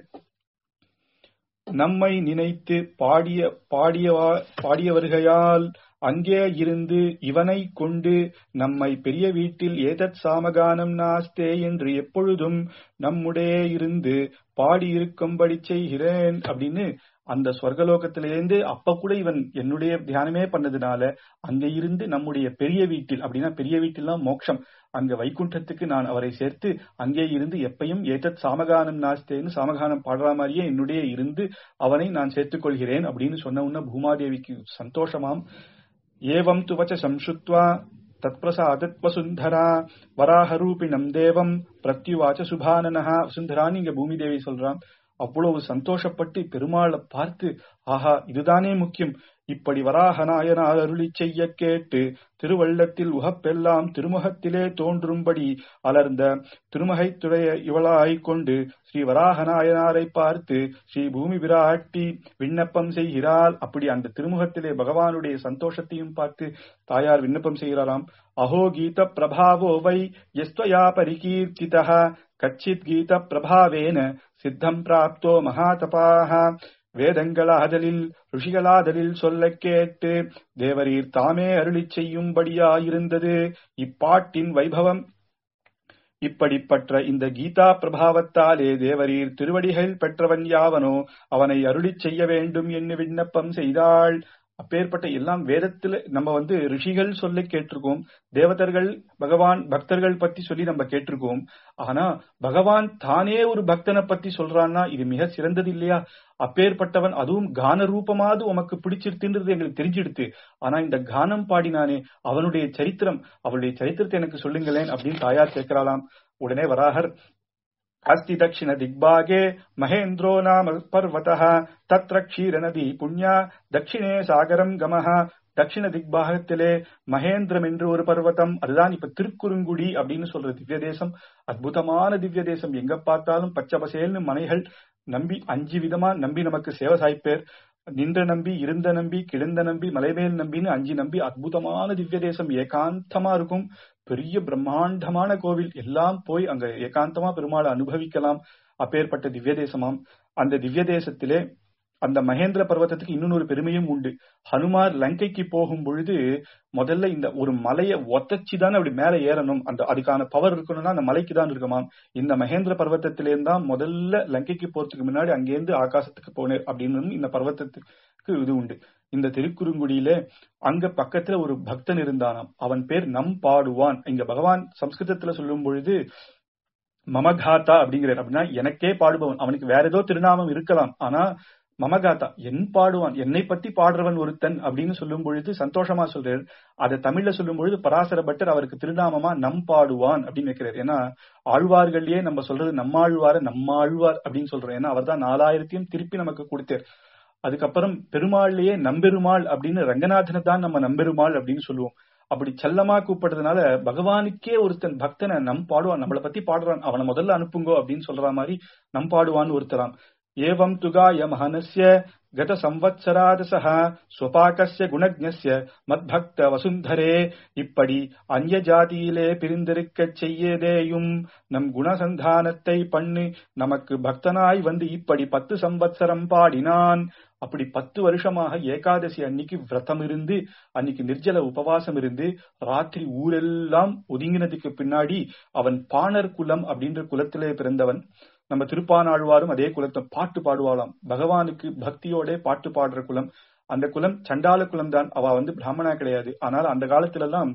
நம்மை நினைத்து பாடிய பாடியவா பாடியவர்களால் அங்கே இருந்து இவனை கொண்டு நம்மை பெரிய வீட்டில் ஏதத் சாமகானம் நாஸ்தே என்று எப்பொழுதும் நம்முடைய இருந்து பாடியிருக்கும்படி செய்கிறேன் அப்படின்னு அந்த ஸ்வர்கலோகத்திலேருந்து அப்ப கூட இவன் என்னுடைய தியானமே பண்ணதுனால அங்க இருந்து நம்முடைய பெரிய வீட்டில் அப்படின்னா பெரிய வீட்டில்லாம் மோட்சம் அங்க வைகுண்டத்துக்கு நான் அவரை சேர்த்து அங்கே இருந்து எப்பையும் ஏதத் சாமகானம் நாஸ்தேன்னு சாமகானம் பாடுற மாதிரியே என்னுடைய இருந்து அவனை நான் சேர்த்துக் கொள்கிறேன் அப்படின்னு சொன்ன உடனே பூமாதேவிக்கு சந்தோஷமாம் ஏவம் துவச்ச சம்சுத்வா தத்பிரசாதத் வசுந்தரா வராஹரூபிணம் தேவம் பிரத்யுவாச்ச சுபானனஹா வசுந்தரான்னு இங்க பூமி தேவி சொல்றான் அவ்வளவு சந்தோஷப்பட்டு பெருமாளை பார்த்து ஆஹா இதுதானே முக்கியம் இப்படி வராகநாயனார் அருளி செய்ய கேட்டு திருவள்ளத்தில் உகப்பெல்லாம் திருமுகத்திலே தோன்றும்படி அலர்ந்த திருமகைத்துடைய இவளாய்க் கொண்டு ஸ்ரீ வராகநாயனாரை பார்த்து ஸ்ரீ பூமி விராட்டி விண்ணப்பம் செய்கிறாள் அப்படி அந்த திருமுகத்திலே பகவானுடைய சந்தோஷத்தையும் பார்த்து தாயார் விண்ணப்பம் செய்கிறாராம் அஹோ கீத பிரபாவோ வை எஸ்வயா பரிகீர்த்திதா கச்சித் கீத பிரபாவேன சித்தம் பிராப்தோ மகாதபாக வேதங்களாதலில் ருஷிகளாதலில் சொல்ல கேட்டு தேவரீர் தாமே அருளிச் செய்யும்படியாயிருந்தது இப்பாட்டின் வைபவம் இப்படிப்பட்ட இந்த கீதா பிரபாவத்தாலே தேவரீர் திருவடிகள் பெற்றவன் யாவனோ அவனை அருளிச் செய்ய வேண்டும் என்று விண்ணப்பம் செய்தாள் அப்பேற்பட்ட எல்லாம் வேதத்துல நம்ம வந்து ரிஷிகள் சொல்ல கேட்டிருக்கோம் தேவதர்கள் பகவான் பக்தர்கள் பத்தி சொல்லி நம்ம கேட்டிருக்கோம் ஆனா பகவான் தானே ஒரு பக்தனை பத்தி சொல்றான்னா இது மிக சிறந்தது இல்லையா அப்பேற்பட்டவன் அதுவும் கான ரூபமாவது உமக்கு பிடிச்சிருத்துன்றது எங்களுக்கு தெரிஞ்சிடுத்து ஆனா இந்த கானம் பாடினானே அவனுடைய சரித்திரம் அவளுடைய சரித்திரத்தை எனக்கு சொல்லுங்களேன் அப்படின்னு தாயார் கேட்கிறாளாம் உடனே வராகர் अस्ति दक्षिण दिग्भागे महेन्द्रो नाम पर्वतः तत्र क्षीरनदी पुण्या தட்சிணே சாகரம் கமஹ தட்சிண திக்பாகத்திலே மகேந்திரம் என்று ஒரு பர்வதம் அதுதான் இப்ப திருக்குறுங்குடி அப்படின்னு சொல்ற திவ்ய தேசம் அற்புதமான திவ்ய தேசம் எங்க பார்த்தாலும் பச்சை பசேல்னு மனைகள் நம்பி அஞ்சு விதமா நம்பி நமக்கு சேவை சாய்ப்பேர் நின்ற நம்பி இருந்த நம்பி கிடந்த நம்பி மலைமேல் நம்பின்னு அஞ்சு நம்பி அற்புதமான திவ்ய தேசம் ஏகாந்தமா இருக்கும் பெரிய பிரம்மாண்டமான கோவில் எல்லாம் போய் அங்க ஏகாந்தமா பெருமாளை அனுபவிக்கலாம் அப்பேற்பட்ட திவ்ய தேசமாம் அந்த திவ்ய தேசத்திலே அந்த மகேந்திர பர்வதத்துக்கு இன்னொரு பெருமையும் உண்டு ஹனுமார் லங்கைக்கு போகும் பொழுது முதல்ல இந்த ஒரு மலையை ஒத்தச்சு தானே அப்படி மேல ஏறணும் அந்த அதுக்கான பவர் இருக்கணும்னா அந்த மலைக்கு தான் இருக்குமாம் இந்த மகேந்திர பர்வத்தத்திலேருந்து தான் முதல்ல லங்கைக்கு போறதுக்கு முன்னாடி அங்கேருந்து ஆகாசத்துக்கு போனேன் அப்படின்னு இந்த பர்வத்தத்துக்கு இது உண்டு இந்த திருக்குறுங்குடியில அங்க பக்கத்துல ஒரு பக்தன் இருந்தானாம் அவன் பேர் நம் பாடுவான் இங்க பகவான் சம்ஸ்கிருதத்துல சொல்லும் பொழுது மமகாத்தா அப்படிங்கிறார் அப்படின்னா எனக்கே பாடுபவன் அவனுக்கு வேற ஏதோ திருநாமம் இருக்கலாம் ஆனா மமகாத்தா என் பாடுவான் என்னை பத்தி பாடுறவன் ஒருத்தன் அப்படின்னு சொல்லும் பொழுது சந்தோஷமா சொல்றாரு அதை தமிழ்ல சொல்லும் பொழுது பராசர பட்டர் அவருக்கு திருநாமமா நம் பாடுவான் அப்படின்னு வைக்கிறார் ஏன்னா ஆழ்வார்கள்லயே நம்ம சொல்றது நம்மாழ்வார நம்மாழ்வார் அப்படின்னு சொல்றோம் ஏன்னா அவர் தான் நாலாயிரத்தையும் திருப்பி நமக்கு கொடுத்தார் அதுக்கப்புறம் பெருமாள்லயே நம்பெருமாள் அப்படின்னு ரங்கநாதனை தான் நம்ம நம்பெருமாள் அப்படின்னு சொல்லுவோம் அப்படி செல்லமா கூப்பிடுறதுனால பகவானுக்கே ஒருத்தன் பக்தனை நம் பாடுவான் நம்மளை பத்தி பாடுறான் அவனை முதல்ல அனுப்புங்கோ அப்படின்னு சொல்ற மாதிரி நம் பாடுவான்னு ஒருத்தராம் ஏவம் துகாய மகனஸ்ய கத சம்வத்சராதசக ஸ்வபாகஸ்ய குணஜ்ஞஸ்ய மத்பக்த வசுந்தரே இப்படி அந்நிய ஜாதியிலே பிரிந்திருக்கச் செய்யதேயும் நம் குணசந்தானத்தை பண்ணு நமக்கு பக்தனாய் வந்து இப்படி பத்து சம்பத்சரம் பாடினான் அப்படி பத்து வருஷமாக ஏகாதசி அன்னைக்கு விரதம் இருந்து அன்னைக்கு நிர்ஜல உபவாசம் இருந்து ராத்திரி ஊரெல்லாம் ஒதுங்கினதுக்கு பின்னாடி அவன் பாணர் குலம் அப்படின்ற குலத்திலே பிறந்தவன் நம்ம திருப்பானாழ்வாரும் அதே குலத்தை பாட்டு பாடுவாளாம் பகவானுக்கு பக்தியோட பாட்டு பாடுற குலம் அந்த குலம் சண்டால குலம் தான் அவ வந்து பிராமணா கிடையாது ஆனால் அந்த காலத்துல எல்லாம்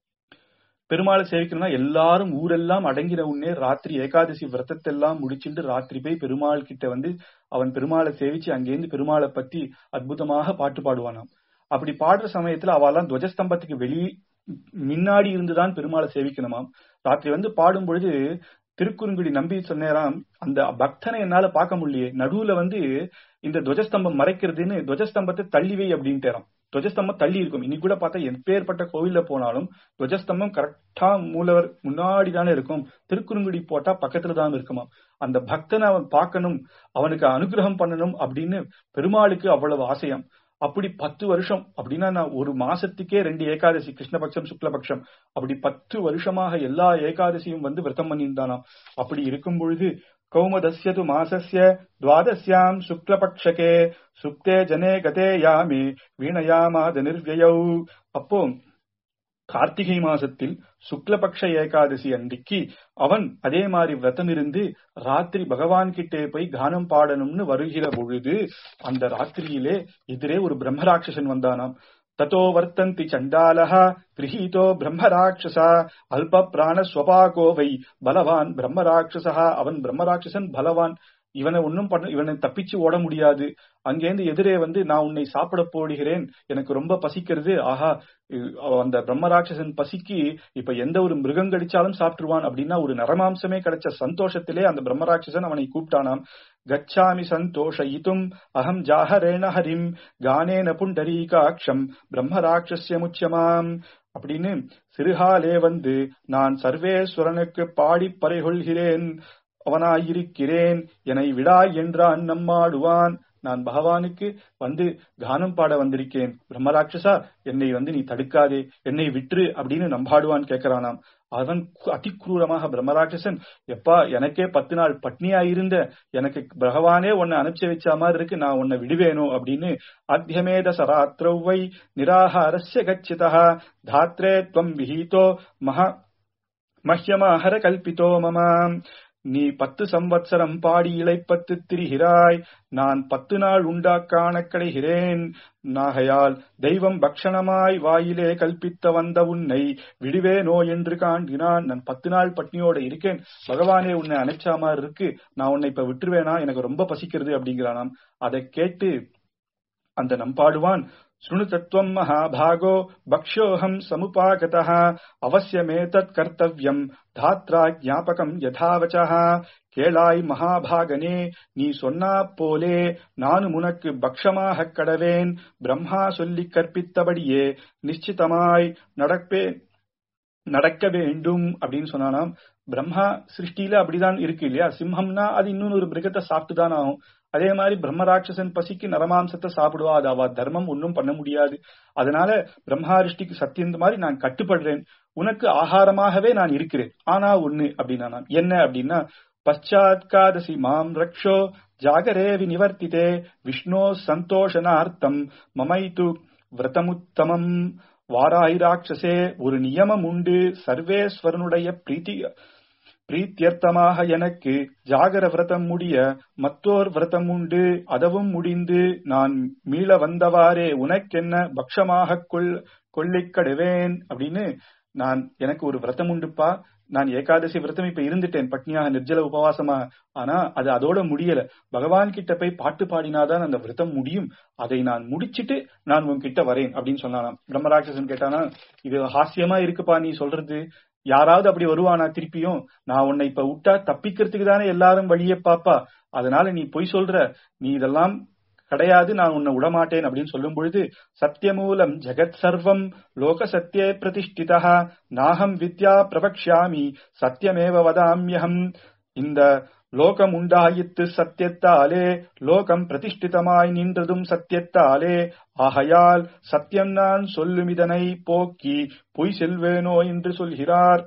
பெருமாளை சேவிக்கணும்னா எல்லாரும் ஊரெல்லாம் அடங்கின உடனே ராத்திரி ஏகாதசி விரதத்தை எல்லாம் முடிச்சுட்டு ராத்திரி போய் பெருமாள் கிட்ட வந்து அவன் பெருமாளை சேவிச்சு அங்கேருந்து பெருமாளை பத்தி அற்புதமாக பாட்டு பாடுவானாம் அப்படி பாடுற சமயத்துல அவெல்லாம் துவஜஸ்தம்பத்துக்கு வெளி முன்னாடி இருந்துதான் பெருமாளை சேவிக்கணுமாம் ராத்திரி வந்து பாடும் பொழுது திருக்குறுங்குடி நம்பி சொன்னேராம் அந்த பக்தனை என்னால பார்க்க முடியலையே நடுவுல வந்து இந்த துவஜஸ்தம்பம் மறைக்கிறதுன்னு துவஜஸ்தம்பத்தை தள்ளிவை அப்படின்ட்டு துவஜஸ்தம்பம் தள்ளி இருக்கும் இன்னைக்கு கூட பார்த்தா எப்பேற்பட்ட கோவில்ல போனாலும் துவஜஸ்தம்பம் கரெக்டா மூலவர் முன்னாடி தானே இருக்கும் திருக்குறுங்குடி போட்டா பக்கத்துல தான் இருக்குமா அந்த பக்தனை அவன் பார்க்கணும் அவனுக்கு அனுகிரகம் பண்ணணும் அப்படின்னு பெருமாளுக்கு அவ்வளவு ஆசையம் அப்படி பத்து வருஷம் அப்படின்னா நான் ஒரு மாசத்துக்கே ரெண்டு ஏகாதசி கிருஷ்ணபக்ஷம் சுக்லபக்ஷம் அப்படி பத்து வருஷமாக எல்லா ஏகாதசியும் வந்து விரதம் பண்ணியிருந்தானாம் அப்படி இருக்கும் பொழுது கௌமதஸ்யது மாசஸ்ய துவாதஸ்யாம் சுக்லபக்ஷகே சுக்தே ஜனே கதே யாமே வீணயாமாத நிர்வியௌ அப்போ கார்த்திகை மாசத்தில் சுக்லபக்ஷ ஏகாதசி அன்றைக்கு அவன் அதே மாதிரி விரதம் இருந்து ராத்திரி பகவான் கிட்டே போய் கானம் பாடணும்னு வருகிற பொழுது அந்த ராத்திரியிலே எதிரே ஒரு பிரம்மராட்சசன் வந்தானாம் தத்தோ வர்த்தந்தி சண்டாலஹ கிரகீதோ பிரம்மராட்சசா அல்ப பிராண ஸ்வபாகோ வை பலவான் பிரம்மராட்சசா அவன் பிரம்மராட்சசன் பலவான் இவனை ஒன்னும் பண்ண இவனை தப்பிச்சு ஓட முடியாது அங்கேருந்து எதிரே வந்து நான் உன்னை சாப்பிட போடுகிறேன் எனக்கு ரொம்ப பசிக்கிறது ஆஹா அந்த பிரம்மராட்சசன் பசிக்கு இப்ப எந்த ஒரு மிருகம் கடிச்சாலும் சாப்பிட்டுருவான் அப்படின்னா ஒரு நரமாம்சமே கிடைச்ச சந்தோஷத்திலே அந்த பிரம்மராட்சசன் அவனை கூப்பிட்டானாம் கச்சாமி சந்தோஷயித்தும் அகம் ஜாஹரேண ஹரிம் கானேன புண்டரீகாட்சம் பிரம்மராட்சஸ்ய முச்சியமாம் அப்படின்னு சிறுகாலே வந்து நான் சர்வேஸ்வரனுக்கு பாடி பறைகொள்கிறேன் அவனாயிருக்கிறேன் என்னை விடாய் என்றான் நம்மாடுவான் நான் பகவானுக்கு வந்து கானம் பாட வந்திருக்கேன் பிரம்மராட்சசா என்னை வந்து நீ தடுக்காதே என்னை விட்டுரு அப்படின்னு நம்பாடுவான் கேட்கிறானாம் அவன் அதிக்ரூரமாக பிரம்மராட்சசன் எப்பா எனக்கே பத்து நாள் பட்னியா இருந்த எனக்கு பகவானே உன்னை அனுப்பிச்சு வச்ச மாதிரி இருக்கு நான் உன்னை விடுவேனோ அப்படின்னு அத்தியமேத சராத்திரவை நிராகாரஸ்ய கச்சிதா தாத்ரே துவம் விஹீதோ மகா மஹ்யமாஹர கல்பிதோ மம நீ பத்து சம்வத்சரம் பாடி இளைப்பத்து திரிகிறாய் நான் பத்து நாள் உண்டாக்காண கிடைகிறேன் நாகையால் தெய்வம் பக்ஷணமாய் வாயிலே கல்பித்த வந்த உன்னை விடுவேனோ என்று காண்கிறான் நான் பத்து நாள் பட்னியோட இருக்கேன் பகவானே உன்னை அணைச்சா மாதிரி இருக்கு நான் உன்னை இப்ப விட்டுருவேனா எனக்கு ரொம்ப பசிக்கிறது அப்படிங்கிறானாம் அதை கேட்டு அந்த நம்பாடுவான் शृणु तत्त्वम् महाभागो भक्ष्योऽहम् समुपागतः अवश्यमेतत् कर्तव्यम् धात्रा ज्ञापकम् यथावचः கேளாய் மகாபாகனே நீ சொன்னா போலே நானும் உனக்கு பக்ஷமாக கடவேன் பிரம்மா சொல்லி கற்பித்தபடியே நிச்சிதமாய் நடப்பேன் நடக்க வேண்டும் அப்படின்னு சொன்னானாம் பிரம்மா சிருஷ்டியில அப்படிதான் இருக்கு இல்லையா சிம்மம்னா அது இன்னொன்னு ஒரு மிருகத்தை சாப்பிட்டு தான் ஆகும் அதே மாதிரி பிரம்மராட்சசன் பசிக்கு நரமாம்சத்தை சாப்பிடுவா அது அவ தர்மம் ஒன்றும் பண்ண முடியாது அதனால பிரம்மாரிஷ்டிக்கு சத்தியம் மாதிரி நான் கட்டுப்படுறேன் உனக்கு ஆகாரமாகவே நான் இருக்கிறேன் ஆனா ஒண்ணு அப்படின்னா நான் என்ன அப்படின்னா பశ్చాత్కాదசி மாம் ரக்ஷோ ஜாகரே விநிவர்த்திதே விஷ்ணோ சந்தோஷனார்த்தம் மமைத்து விரதமுத்தமம் வாராய் ராட்சசே ஒரு நியமம் உண்டு சர்வேஸ்வரனுடைய பிரீத்தி பிரீத்தியர்த்தமாக எனக்கு ஜாகர விரதம் முடிய மத்தோர் விரதம் உண்டு அதவும் முடிந்து நான் மீள வந்தவாறே உனக்கென்ன பக்ஷமாக கொள் கொள்ளிக்கடுவேன் அப்படின்னு நான் எனக்கு ஒரு விரதம் உண்டுப்பா நான் ஏகாதசி விரதம் இப்ப இருந்துட்டேன் பட்னியாக நிர்ஜல உபவாசமா ஆனா அது அதோட முடியல பகவான் கிட்ட போய் பாட்டு பாடினாதான் அந்த விரதம் முடியும் அதை நான் முடிச்சிட்டு நான் உன்கிட்ட வரேன் அப்படின்னு சொன்னானாம் பிரம்மராட்சசன் கேட்டானா இது ஹாஸ்யமா இருக்குப்பா நீ சொல்றது யாராவது அப்படி வருவானா திருப்பியும் நான் உன்னை இப்ப விட்டா தப்பிக்கிறதுக்கு தானே எல்லாரும் வழியே பாப்பா அதனால நீ பொய் சொல்ற நீ இதெல்லாம் கிடையாது நான் உன்னை விடமாட்டேன் அப்படின்னு சொல்லும் பொழுது சத்தியமூலம் ஜெகத் சர்வம் லோக சத்தியே பிரதிஷ்டிதா நாகம் வித்யா பிரபக்ஷாமி சத்தியமேவ வதாமியகம் இந்த லோகம் உண்டாயித்து சத்தியத்தாலே லோகம் பிரதிஷ்டிதமாய் நின்றதும் சத்தியத்தாலே ஆகையால் சத்தியம் நான் சொல்லும் இதனை போக்கி பொய் செல்வேனோ என்று சொல்கிறார்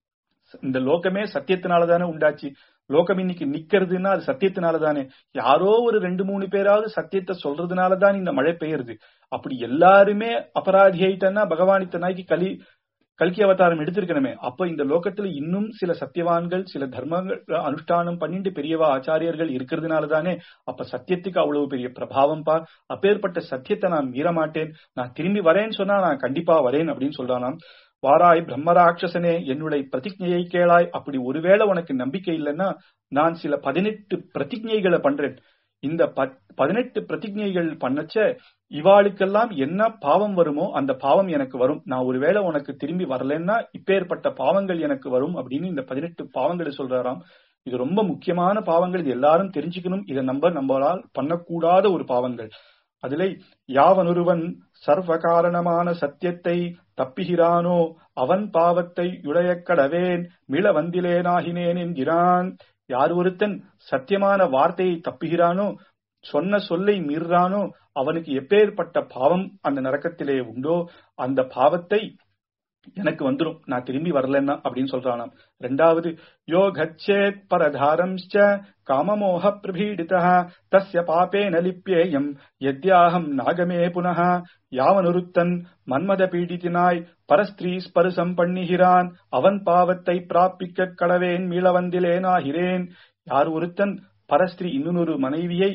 இந்த லோகமே சத்தியத்தினாலதானே உண்டாச்சு லோகம் இன்னைக்கு நிக்கிறதுன்னா அது சத்தியத்தினால தானே யாரோ ஒரு ரெண்டு மூணு பேராவது சத்தியத்தை சொல்றதுனாலதான் இந்த மழை பெய்யுறது அப்படி எல்லாருமே அபராதி ஆயிட்டன்னா பகவான் இத்தனாய்க்கு கலி கல்கி அவதாரம் எடுத்திருக்கணுமே அப்ப இந்த லோகத்துல இன்னும் சில சத்தியவான்கள் சில தர்மங்கள் அனுஷ்டானம் பண்ணிட்டு பெரியவா ஆச்சாரியர்கள் இருக்கிறதுனால தானே அப்ப சத்தியத்துக்கு அவ்வளவு பெரிய பிரபாவம் பா அப்பேற்பட்ட சத்தியத்தை நான் மீற மாட்டேன் நான் திரும்பி வரேன்னு சொன்னா நான் கண்டிப்பா வரேன் அப்படின்னு சொல்றானாம் வாராய் பிரம்மராட்சசனே என்னுடைய பிரதிஜையை கேளாய் அப்படி ஒருவேளை உனக்கு நம்பிக்கை இல்லைன்னா நான் சில பதினெட்டு பிரதிஜைகளை பண்றேன் இந்த பதினெட்டு பிரதிஜைகள் பண்ணச்ச இவாளுக்கெல்லாம் என்ன பாவம் வருமோ அந்த பாவம் எனக்கு வரும் நான் ஒருவேளை உனக்கு திரும்பி வரலன்னா இப்பேற்பட்ட பாவங்கள் எனக்கு வரும் அப்படின்னு இந்த பதினெட்டு பாவங்களை சொல்றாராம் இது ரொம்ப முக்கியமான பாவங்கள் இது எல்லாரும் தெரிஞ்சுக்கணும் இதை நம்ம நம்மளால் பண்ணக்கூடாத ஒரு பாவங்கள் அதிலே யாவனொருவன் சர்வ காரணமான சத்தியத்தை தப்பிகிறானோ அவன் பாவத்தை உடைய கடவேன் மிள வந்திலேனாகினேன் என்கிறான் யார் ஒருத்தன் சத்தியமான வார்த்தையை தப்புகிறானோ சொன்ன சொல்லை மீறானோ அவனுக்கு எப்பேற்பட்ட பாவம் அந்த நரக்கத்திலே உண்டோ அந்த பாவத்தை எனக்கு வந்துரும் நான் திரும்பி வரலன்னா அப்படின்னு சொல்றானாம் ரெண்டாவது யோ கச்சேத் பரதாரம்ச்ச காமமோக பிரபீடிதா தஸ்ய பாபேன லிப்பியேயம் யத்யாஹம் நாகமே புனः யாவனொருத்தன் மன்மத பீடித்தினாய் பரஸ்திரீ ஸ்பருசம் பண்ணுகிறான் அவன் பாவத்தை பிராப்பிக்க கடவேன் மீளவந்திலேனாகிறேன் யார் ஒருத்தன் பரஸ்திரீ இன்னொரு மனைவியை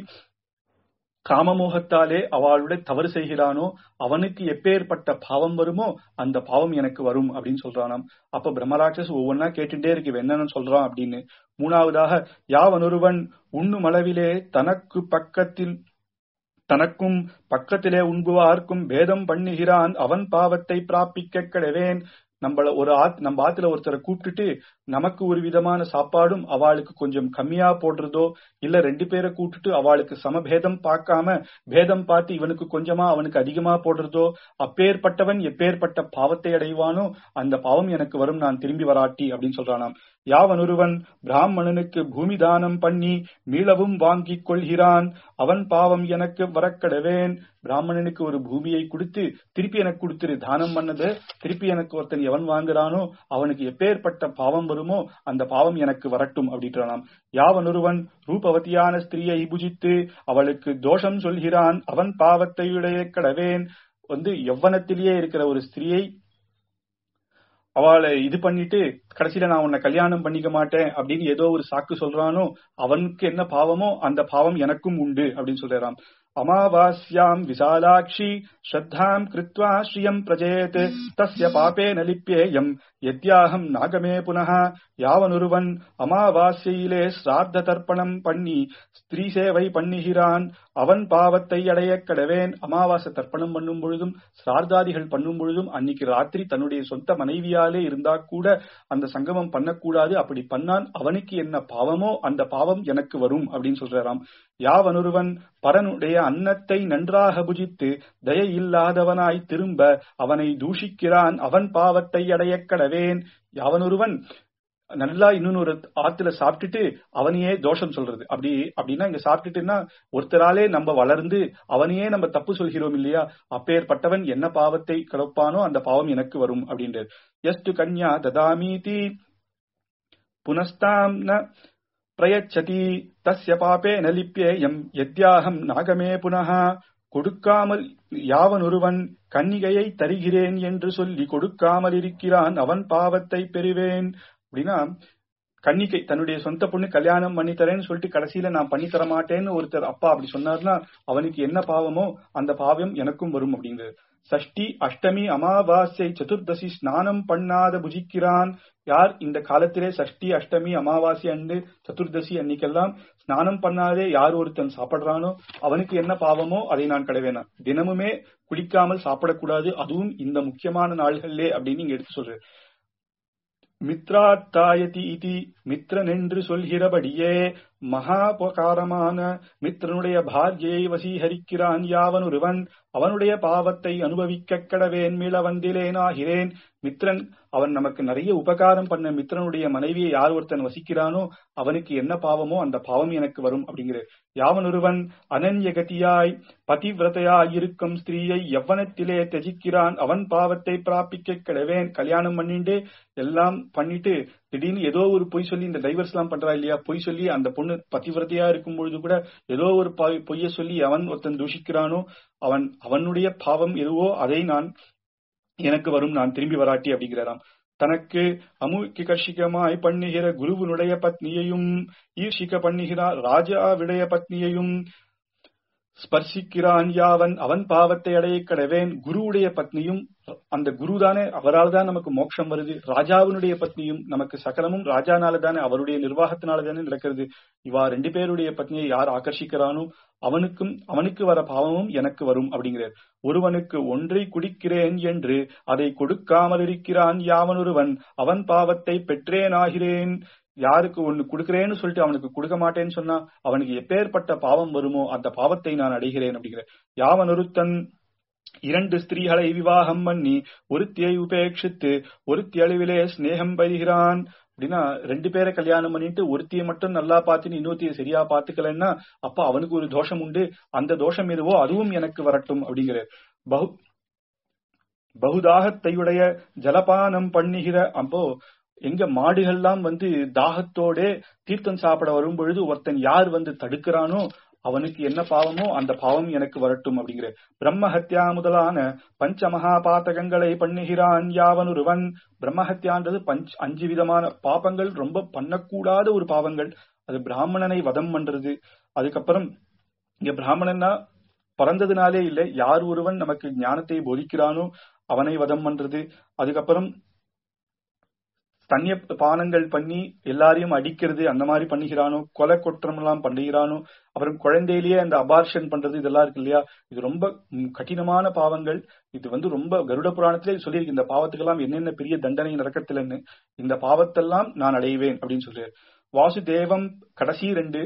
காமமோகத்தாலே அவளுடைய தவறு செய்கிறானோ அவனுக்கு எப்பேற்பட்ட பாவம் வருமோ அந்த பாவம் எனக்கு வரும் அப்படின்னு சொல்றானாம் அப்ப பிரம்மராட்சஸ் ஒவ்வொன்னா கேட்டுட்டே இருக்கு என்னன்னு சொல்றான் அப்படின்னு மூணாவதாக யாவனொருவன் உண்ணும் அளவிலே தனக்கு பக்கத்தில் தனக்கும் பக்கத்திலே உண்புவார்க்கும் பேதம் பண்ணுகிறான் அவன் பாவத்தை பிராப்பிக்க கிடவேன் நம்மள ஒரு ஆத் நம்ம ஆத்துல ஒருத்தரை கூப்பிட்டுட்டு நமக்கு ஒரு விதமான சாப்பாடும் அவளுக்கு கொஞ்சம் கம்மியா போடுறதோ இல்ல ரெண்டு பேரை கூப்பிட்டுட்டு அவளுக்கு சமபேதம் பார்க்காம பேதம் பார்த்து இவனுக்கு கொஞ்சமா அவனுக்கு அதிகமா போடுறதோ அப்பேற்பட்டவன் எப்பேற்பட்ட பாவத்தை அடைவானோ அந்த பாவம் எனக்கு வரும் நான் திரும்பி வராட்டி அப்படின்னு சொல்றானாம் யாவனொருவன் பிராமணனுக்கு பூமி தானம் பண்ணி மீளவும் வாங்கிக் கொள்கிறான் அவன் பாவம் எனக்கு வரக்கடவேன் பிராமணனுக்கு ஒரு பூமியை கொடுத்து திருப்பி எனக்கு கொடுத்துரு தானம் பண்ணது திருப்பி எனக்கு ஒருத்தன் எவன் வாங்குறானோ அவனுக்கு எப்பேற்பட்ட பாவம் வருமோ அந்த பாவம் எனக்கு வரட்டும் அப்படின்றானாம் யாவனொருவன் ரூபவதியான ஸ்திரீயை புஜித்து அவளுக்கு தோஷம் சொல்கிறான் அவன் பாவத்தை உடைய கடவேன் வந்து எவ்வனத்திலேயே இருக்கிற ஒரு ஸ்திரீயை அவளை இது பண்ணிட்டு கடைசியில நான் உன்னை கல்யாணம் பண்ணிக்க மாட்டேன் அப்படின்னு ஏதோ ஒரு சாக்கு சொல்றானோ அவனுக்கு என்ன பாவமோ அந்த பாவம் எனக்கும் உண்டு அப்படின்னு சொல்றாராம் அமாவாஸ்யாம் விசாலாட்சி ஸ்ரத்தாம் கிருத்வா ஸ்ரீயம் பிரஜேத் தஸ்ய பாபேன லிப்யேயம் எத்யாகம் நாகமே புனः யாவனொருவன் அமாவாசையிலே சிராத்த தர்ப்பணம் பண்ணி ஸ்திரீ சேவை பண்ணுகிறான் அவன் பாவத்தை அடைய கடவேன் அமாவாசை தர்ப்பணம் பண்ணும் பொழுதும் சிரார்த்தாதிகள் பண்ணும் பொழுதும் அன்னைக்கு ராத்திரி தன்னுடைய சொந்த மனைவியாலே இருந்தா கூட அந்த சங்கமம் பண்ணக்கூடாது அப்படி பண்ணான் அவனுக்கு என்ன பாவமோ அந்த பாவம் எனக்கு வரும் அப்படின்னு சொல்றாராம் யாவனொருவன் பரனுடைய அன்னத்தை நன்றாக புஜித்து தய இல்லாதவனாய் திரும்ப அவனை தூஷிக்கிறான் அவன் பாவத்தை அடைய கடவேன் யாவனொருவன் நல்லா இன்னொரு ஆத்துல சாப்பிட்டுட்டு அவனையே தோஷம் சொல்றது அப்படி அப்படின்னா இங்க சாப்பிட்டுட்டுன்னா ஒருத்தராலே நம்ம வளர்ந்து அவனையே நம்ம தப்பு சொல்கிறோம் இல்லையா அப்பேற்பட்டவன் என்ன பாவத்தை கிடப்பானோ அந்த பாவம் எனக்கு வரும் அப்படின்றது எஸ்டு கன்யா ததாமீதி புனஸ்தாம் ந பிரயச்சதி தஸ்ய பாபே நலிப்பியேயம் எத்யாகம் நாகமே புனः கொடுக்காமல் யாவனொருவன் கன்னிகையை தருகிறேன் என்று சொல்லி கொடுக்காமல் இருக்கிறான் அவன் பாவத்தை பெறுவேன் அப்படின்னா கன்னிகை தன்னுடைய சொந்த பொண்ணு கல்யாணம் பண்ணி தரேன்னு சொல்லிட்டு கடைசியில நான் பண்ணி தர மாட்டேன்னு ஒருத்தர் அப்பா அப்படி சொன்னார்னா அவனுக்கு என்ன பாவமோ அந்த பாவம் எனக்கும் வரும் அப்படிங்கிறது சஷ்டி அஷ்டமி அமாவாசை சதுர்தசி ஸ்நானம் பண்ணாத புஜிக்கிறான் யார் இந்த காலத்திலே சஷ்டி அஷ்டமி அமாவாசை அன்று சதுர்தசி அன்னைக்கெல்லாம் ஸ்நானம் பண்ணாதே யார் ஒருத்தன் சாப்பிடுறானோ அவனுக்கு என்ன பாவமோ அதை நான் கடவேனா தினமுமே குளிக்காமல் சாப்பிடக்கூடாது அதுவும் இந்த முக்கியமான நாள்களிலே அப்படின்னு இங்க எடுத்து சொல்றேன் மித்ராத்தாயதி இதி மித்ரன் என்று சொல்கிறபடியே மகாபகாரமான மித்ரனுடைய பாரியை வசீகரிக்கிறான் யாவனொருவன் அவனுடைய பாவத்தை அனுபவிக்க கடவேன் மீள வந்திலேனாகிறேன் மித்ரன் அவன் நமக்கு நிறைய உபகாரம் பண்ண மித்ரனுடைய மனைவியை யார் ஒருத்தன் வசிக்கிறானோ அவனுக்கு என்ன பாவமோ அந்த பாவம் எனக்கு வரும் அப்படிங்கிற யாவனொருவன் அனன்யகதியாய் பதிவிரதையாய் இருக்கும் ஸ்திரீயை எவ்வனத்திலே தெஜிக்கிறான் அவன் பாவத்தை பிராபிக்க கிடவேன் கல்யாணம் பண்ணிட்டு எல்லாம் பண்ணிட்டு திடீர்னு ஏதோ ஒரு பொய் சொல்லி இந்த டைவர்ஸ் எல்லாம் பண்றா இல்லையா பொய் சொல்லி அந்த பொண்ணு பதிவிரதையா இருக்கும் பொழுது கூட ஏதோ ஒரு பொய்ய சொல்லி அவன் ஒருத்தன் தூஷிக்கிறானோ அவன் அவனுடைய பாவம் எதுவோ அதை நான் எனக்கு வரும் நான் திரும்பி வராட்டி அப்படிங்கிறாராம் தனக்கு அமுக்கிகர்ஷிகமாய் பண்ணுகிற குருவனுடைய பத்னியையும் ஈர்ஷிக்க பண்ணுகிறார் ராஜாவுடைய பத்னியையும் ஸ்பர்சிக்கிறான் யாவன் அவன் பாவத்தை அடைய கடவேன் குருவுடைய பத்னியும் அந்த குரு தானே அவரால் தான் நமக்கு மோட்சம் வருது ராஜாவினுடைய பத்னியும் நமக்கு சகலமும் ராஜானால தானே அவருடைய நிர்வாகத்தினால தானே நடக்கிறது இவா ரெண்டு பேருடைய பத்னியை யார் ஆகர்ஷிக்கிறானோ அவனுக்கும் அவனுக்கு வர பாவமும் எனக்கு வரும் அப்படிங்கிறார் ஒருவனுக்கு ஒன்றை குடிக்கிறேன் என்று அதை கொடுக்காமல் இருக்கிறான் யாவனொருவன் அவன் பாவத்தை பெற்றேனாகிறேன் யாருக்கு ஒண்ணு கொடுக்கிறேன்னு சொல்லிட்டு அவனுக்கு கொடுக்க மாட்டேன்னு சொன்னா அவனுக்கு எப்பேற்பட்ட பாவம் வருமோ அந்த பாவத்தை நான் அடைகிறேன் அப்படிங்கிற யாவன் ஒருத்தன் இரண்டு ஸ்திரீகளை விவாகம் பண்ணி ஒருத்தியை உபேட்சித்து ஒருத்தி அளவிலே ஸ்நேகம் பருகிறான் அப்படின்னா ரெண்டு பேரை கல்யாணம் பண்ணிட்டு ஒருத்தியை மட்டும் நல்லா பார்த்துன்னு இன்னொருத்திய சரியா பாத்துக்கலன்னா அப்ப அவனுக்கு ஒரு தோஷம் உண்டு அந்த தோஷம் எதுவோ அதுவும் எனக்கு வரட்டும் அப்படிங்கிற பகு பகுதாகத்தையுடைய ஜலபானம் பண்ணுகிற அப்போ எங்க மாடுகள்லாம் வந்து தாகத்தோட தீர்த்தம் சாப்பிட வரும் பொழுது ஒருத்தன் யார் வந்து தடுக்கிறானோ அவனுக்கு என்ன பாவமோ அந்த பாவம் எனக்கு வரட்டும் அப்படிங்கிற பிரம்மஹத்யா முதலான பஞ்ச மகாபாத்தகங்களை பண்ணுகிறான் யாவனொருவன் பிரம்மஹத்யான்றது பஞ்ச் அஞ்சு விதமான பாபங்கள் ரொம்ப பண்ணக்கூடாத ஒரு பாவங்கள் அது பிராமணனை வதம் பண்றது அதுக்கப்புறம் இங்க பிராமணன்னா பிறந்ததுனாலே இல்லை யார் ஒருவன் நமக்கு ஞானத்தை போதிக்கிறானோ அவனை வதம் பண்றது அதுக்கப்புறம் தண்ணிய பானங்கள் பண்ணி எல்லாரையும் அடிக்கிறது அந்த மாதிரி பண்ணுகிறானோ கொலை குற்றம் எல்லாம் பண்ணுகிறானோ அப்புறம் குழந்தையிலேயே அந்த அபார்ஷன் பண்றது இதெல்லாம் இருக்கு இல்லையா இது ரொம்ப கடினமான பாவங்கள் இது வந்து ரொம்ப கருட புராணத்திலே சொல்லியிருக்கு இந்த பாவத்துக்கெல்லாம் என்னென்ன பெரிய தண்டனை நடக்கத்திலன்னு இந்த பாவத்தெல்லாம் நான் அடைவேன் அப்படின்னு சொல்றாரு வாசுதேவம் கடைசி ரெண்டு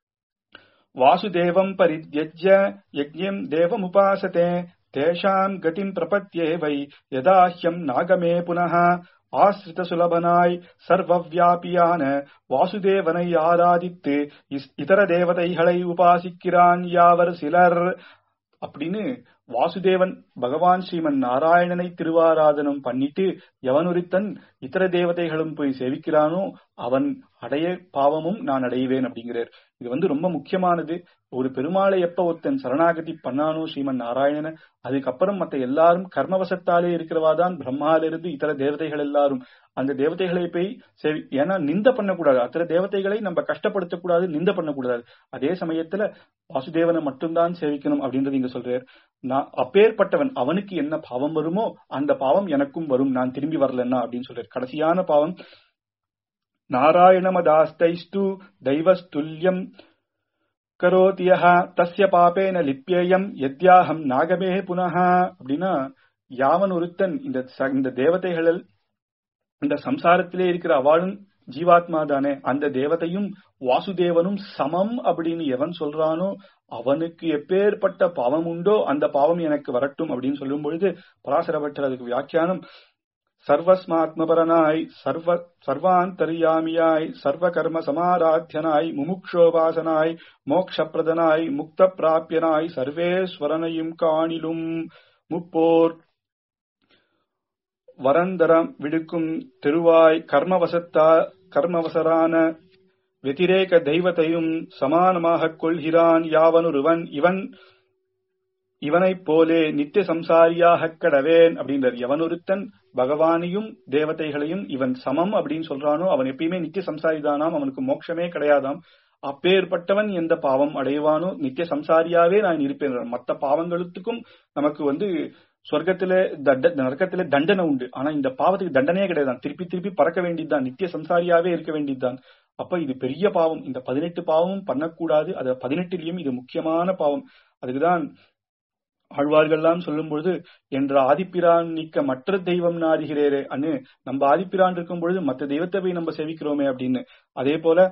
வாசுதேவம் பரித்யஜ்ய யஜ்யம் தேவம் உபாசதே தேஷாம் கதிம் பிரபத்யே வை யதாஹ்யம் நாகமே புனः ஆசிரித சுலபனாய் சர்வவியாபியான வாசுதேவனை ஆராதித்து இதர தேவதைகளை உபாசிக்கிறான் யாவர் சிலர் அப்படின்னு வாசுதேவன் பகவான் ஸ்ரீமன் நாராயணனை திருவாராதனம் பண்ணிட்டு எவனொருத்தன் இதர தேவதைகளும் போய் சேவிக்கிறானோ அவன் அடைய பாவமும் நான் அடைவேன் அப்படிங்கிறார் இது வந்து ரொம்ப முக்கியமானது ஒரு பெருமாளை எப்ப ஒருத்தன் சரணாகதி பண்ணானோ ஸ்ரீமன் நாராயணன அதுக்கப்புறம் மத்த எல்லாரும் கர்மவசத்தாலே இருக்கிறவாதான் பிரம்மாலிருந்து இதர தேவதைகள் எல்லாரும் அந்த தேவதைகளை போய் சேவி ஏன்னா நிந்த பண்ணக்கூடாது அத்தனை தேவதைகளை நம்ம கஷ்டப்படுத்தக்கூடாது நிந்த பண்ணக்கூடாது அதே சமயத்துல வாசுதேவனை மட்டும்தான் சேவிக்கணும் அப்படின்றது இங்க சொல்றார் நான் அப்பேற்பட்டவன் அவனுக்கு என்ன பாவம் வருமோ அந்த பாவம் எனக்கும் வரும் நான் திரும்பி வரலன்னா அப்படின்னு சொல்றார் கடைசியான பாவம் நாராயணமதாஸ்தைஸ்து தெய்வஸ்துல்யம் கரோதியஹ தஸ்ய பாபேன லிப்பியம் எத்யாஹம் நாகமே புனः அப்படின்னா யாவன் ஒருத்தன் இந்த ச- இந்த தேவதைகளில் இந்த சம்சாரத்திலே இருக்கிற அவளும் ஜீவாத்மா தானே அந்த தேவதையும் வாசுதேவனும் சமம் அப்படின்னு எவன் சொல்றானோ அவனுக்கு எப்பேற்பட்ட பாவம் உண்டோ அந்த பாவம் எனக்கு வரட்டும் அப்படின்னு சொல்லும் பொழுது பராசரபட்டர் அதுக்கு வியாக்கியானம் சர்வஸ்மாத்மபரனாய் சர்வ சர்வாந்தரியாமியாய் சர்வ கர்ம சமாராத்தியனாய் முமுக்ஷோபாசனாய் மோக்ஷப்பிரதனாய் முக்த பிராபியனாய் சர்வேஸ்வரனையும் காணிலும் முப்போர் வரந்தரம் விடுக்கும் திருவாய் கர்மவசத்தா கர்மவசரான வெதிரேக தெய்வத்தையும் சமானமாகக் கொள்கிறான் யாவனொருவன் இவன் இவனைப் போலே நித்திய சம்சாரியாகக் கடவேன் அப்படின்றார் எவனொருத்தன் பகவானையும் தேவதைகளையும் இவன் சமம் அப்படின்னு சொல்றானோ அவன் எப்பயுமே நித்திய சம்சாரிதானாம் அவனுக்கு மோட்சமே கிடையாதாம் அப்பேற்பட்டவன் எந்த பாவம் அடைவானோ நித்திய சம்சாரியாவே நான் இருப்பேன் மத்த பாவங்களுக்கும் நமக்கு வந்து சொர்க்கத்தில தண்ட நரக்கத்தில தண்டனை உண்டு ஆனா இந்த பாவத்துக்கு தண்டனையே கிடையாது திருப்பி திருப்பி பறக்க வேண்டியதுதான் நித்திய சம்சாரியாவே இருக்க வேண்டியதுதான் அப்ப இது பெரிய பாவம் இந்த பதினெட்டு பாவமும் பண்ணக்கூடாது அது பதினெட்டுலயும் இது முக்கியமான பாவம் அதுக்குதான் ஆழ்வார்கள்லாம் சொல்லும் பொழுது என்ற ஆதிப்பிரான் நீக்க மற்ற தெய்வம் நாடுகிறேரே அன்னு நம்ம ஆதிப்பிரான் இருக்கும் பொழுது மற்ற தெய்வத்தை போய் நம்ம சேவிக்கிறோமே அப்படின்னு அதே போல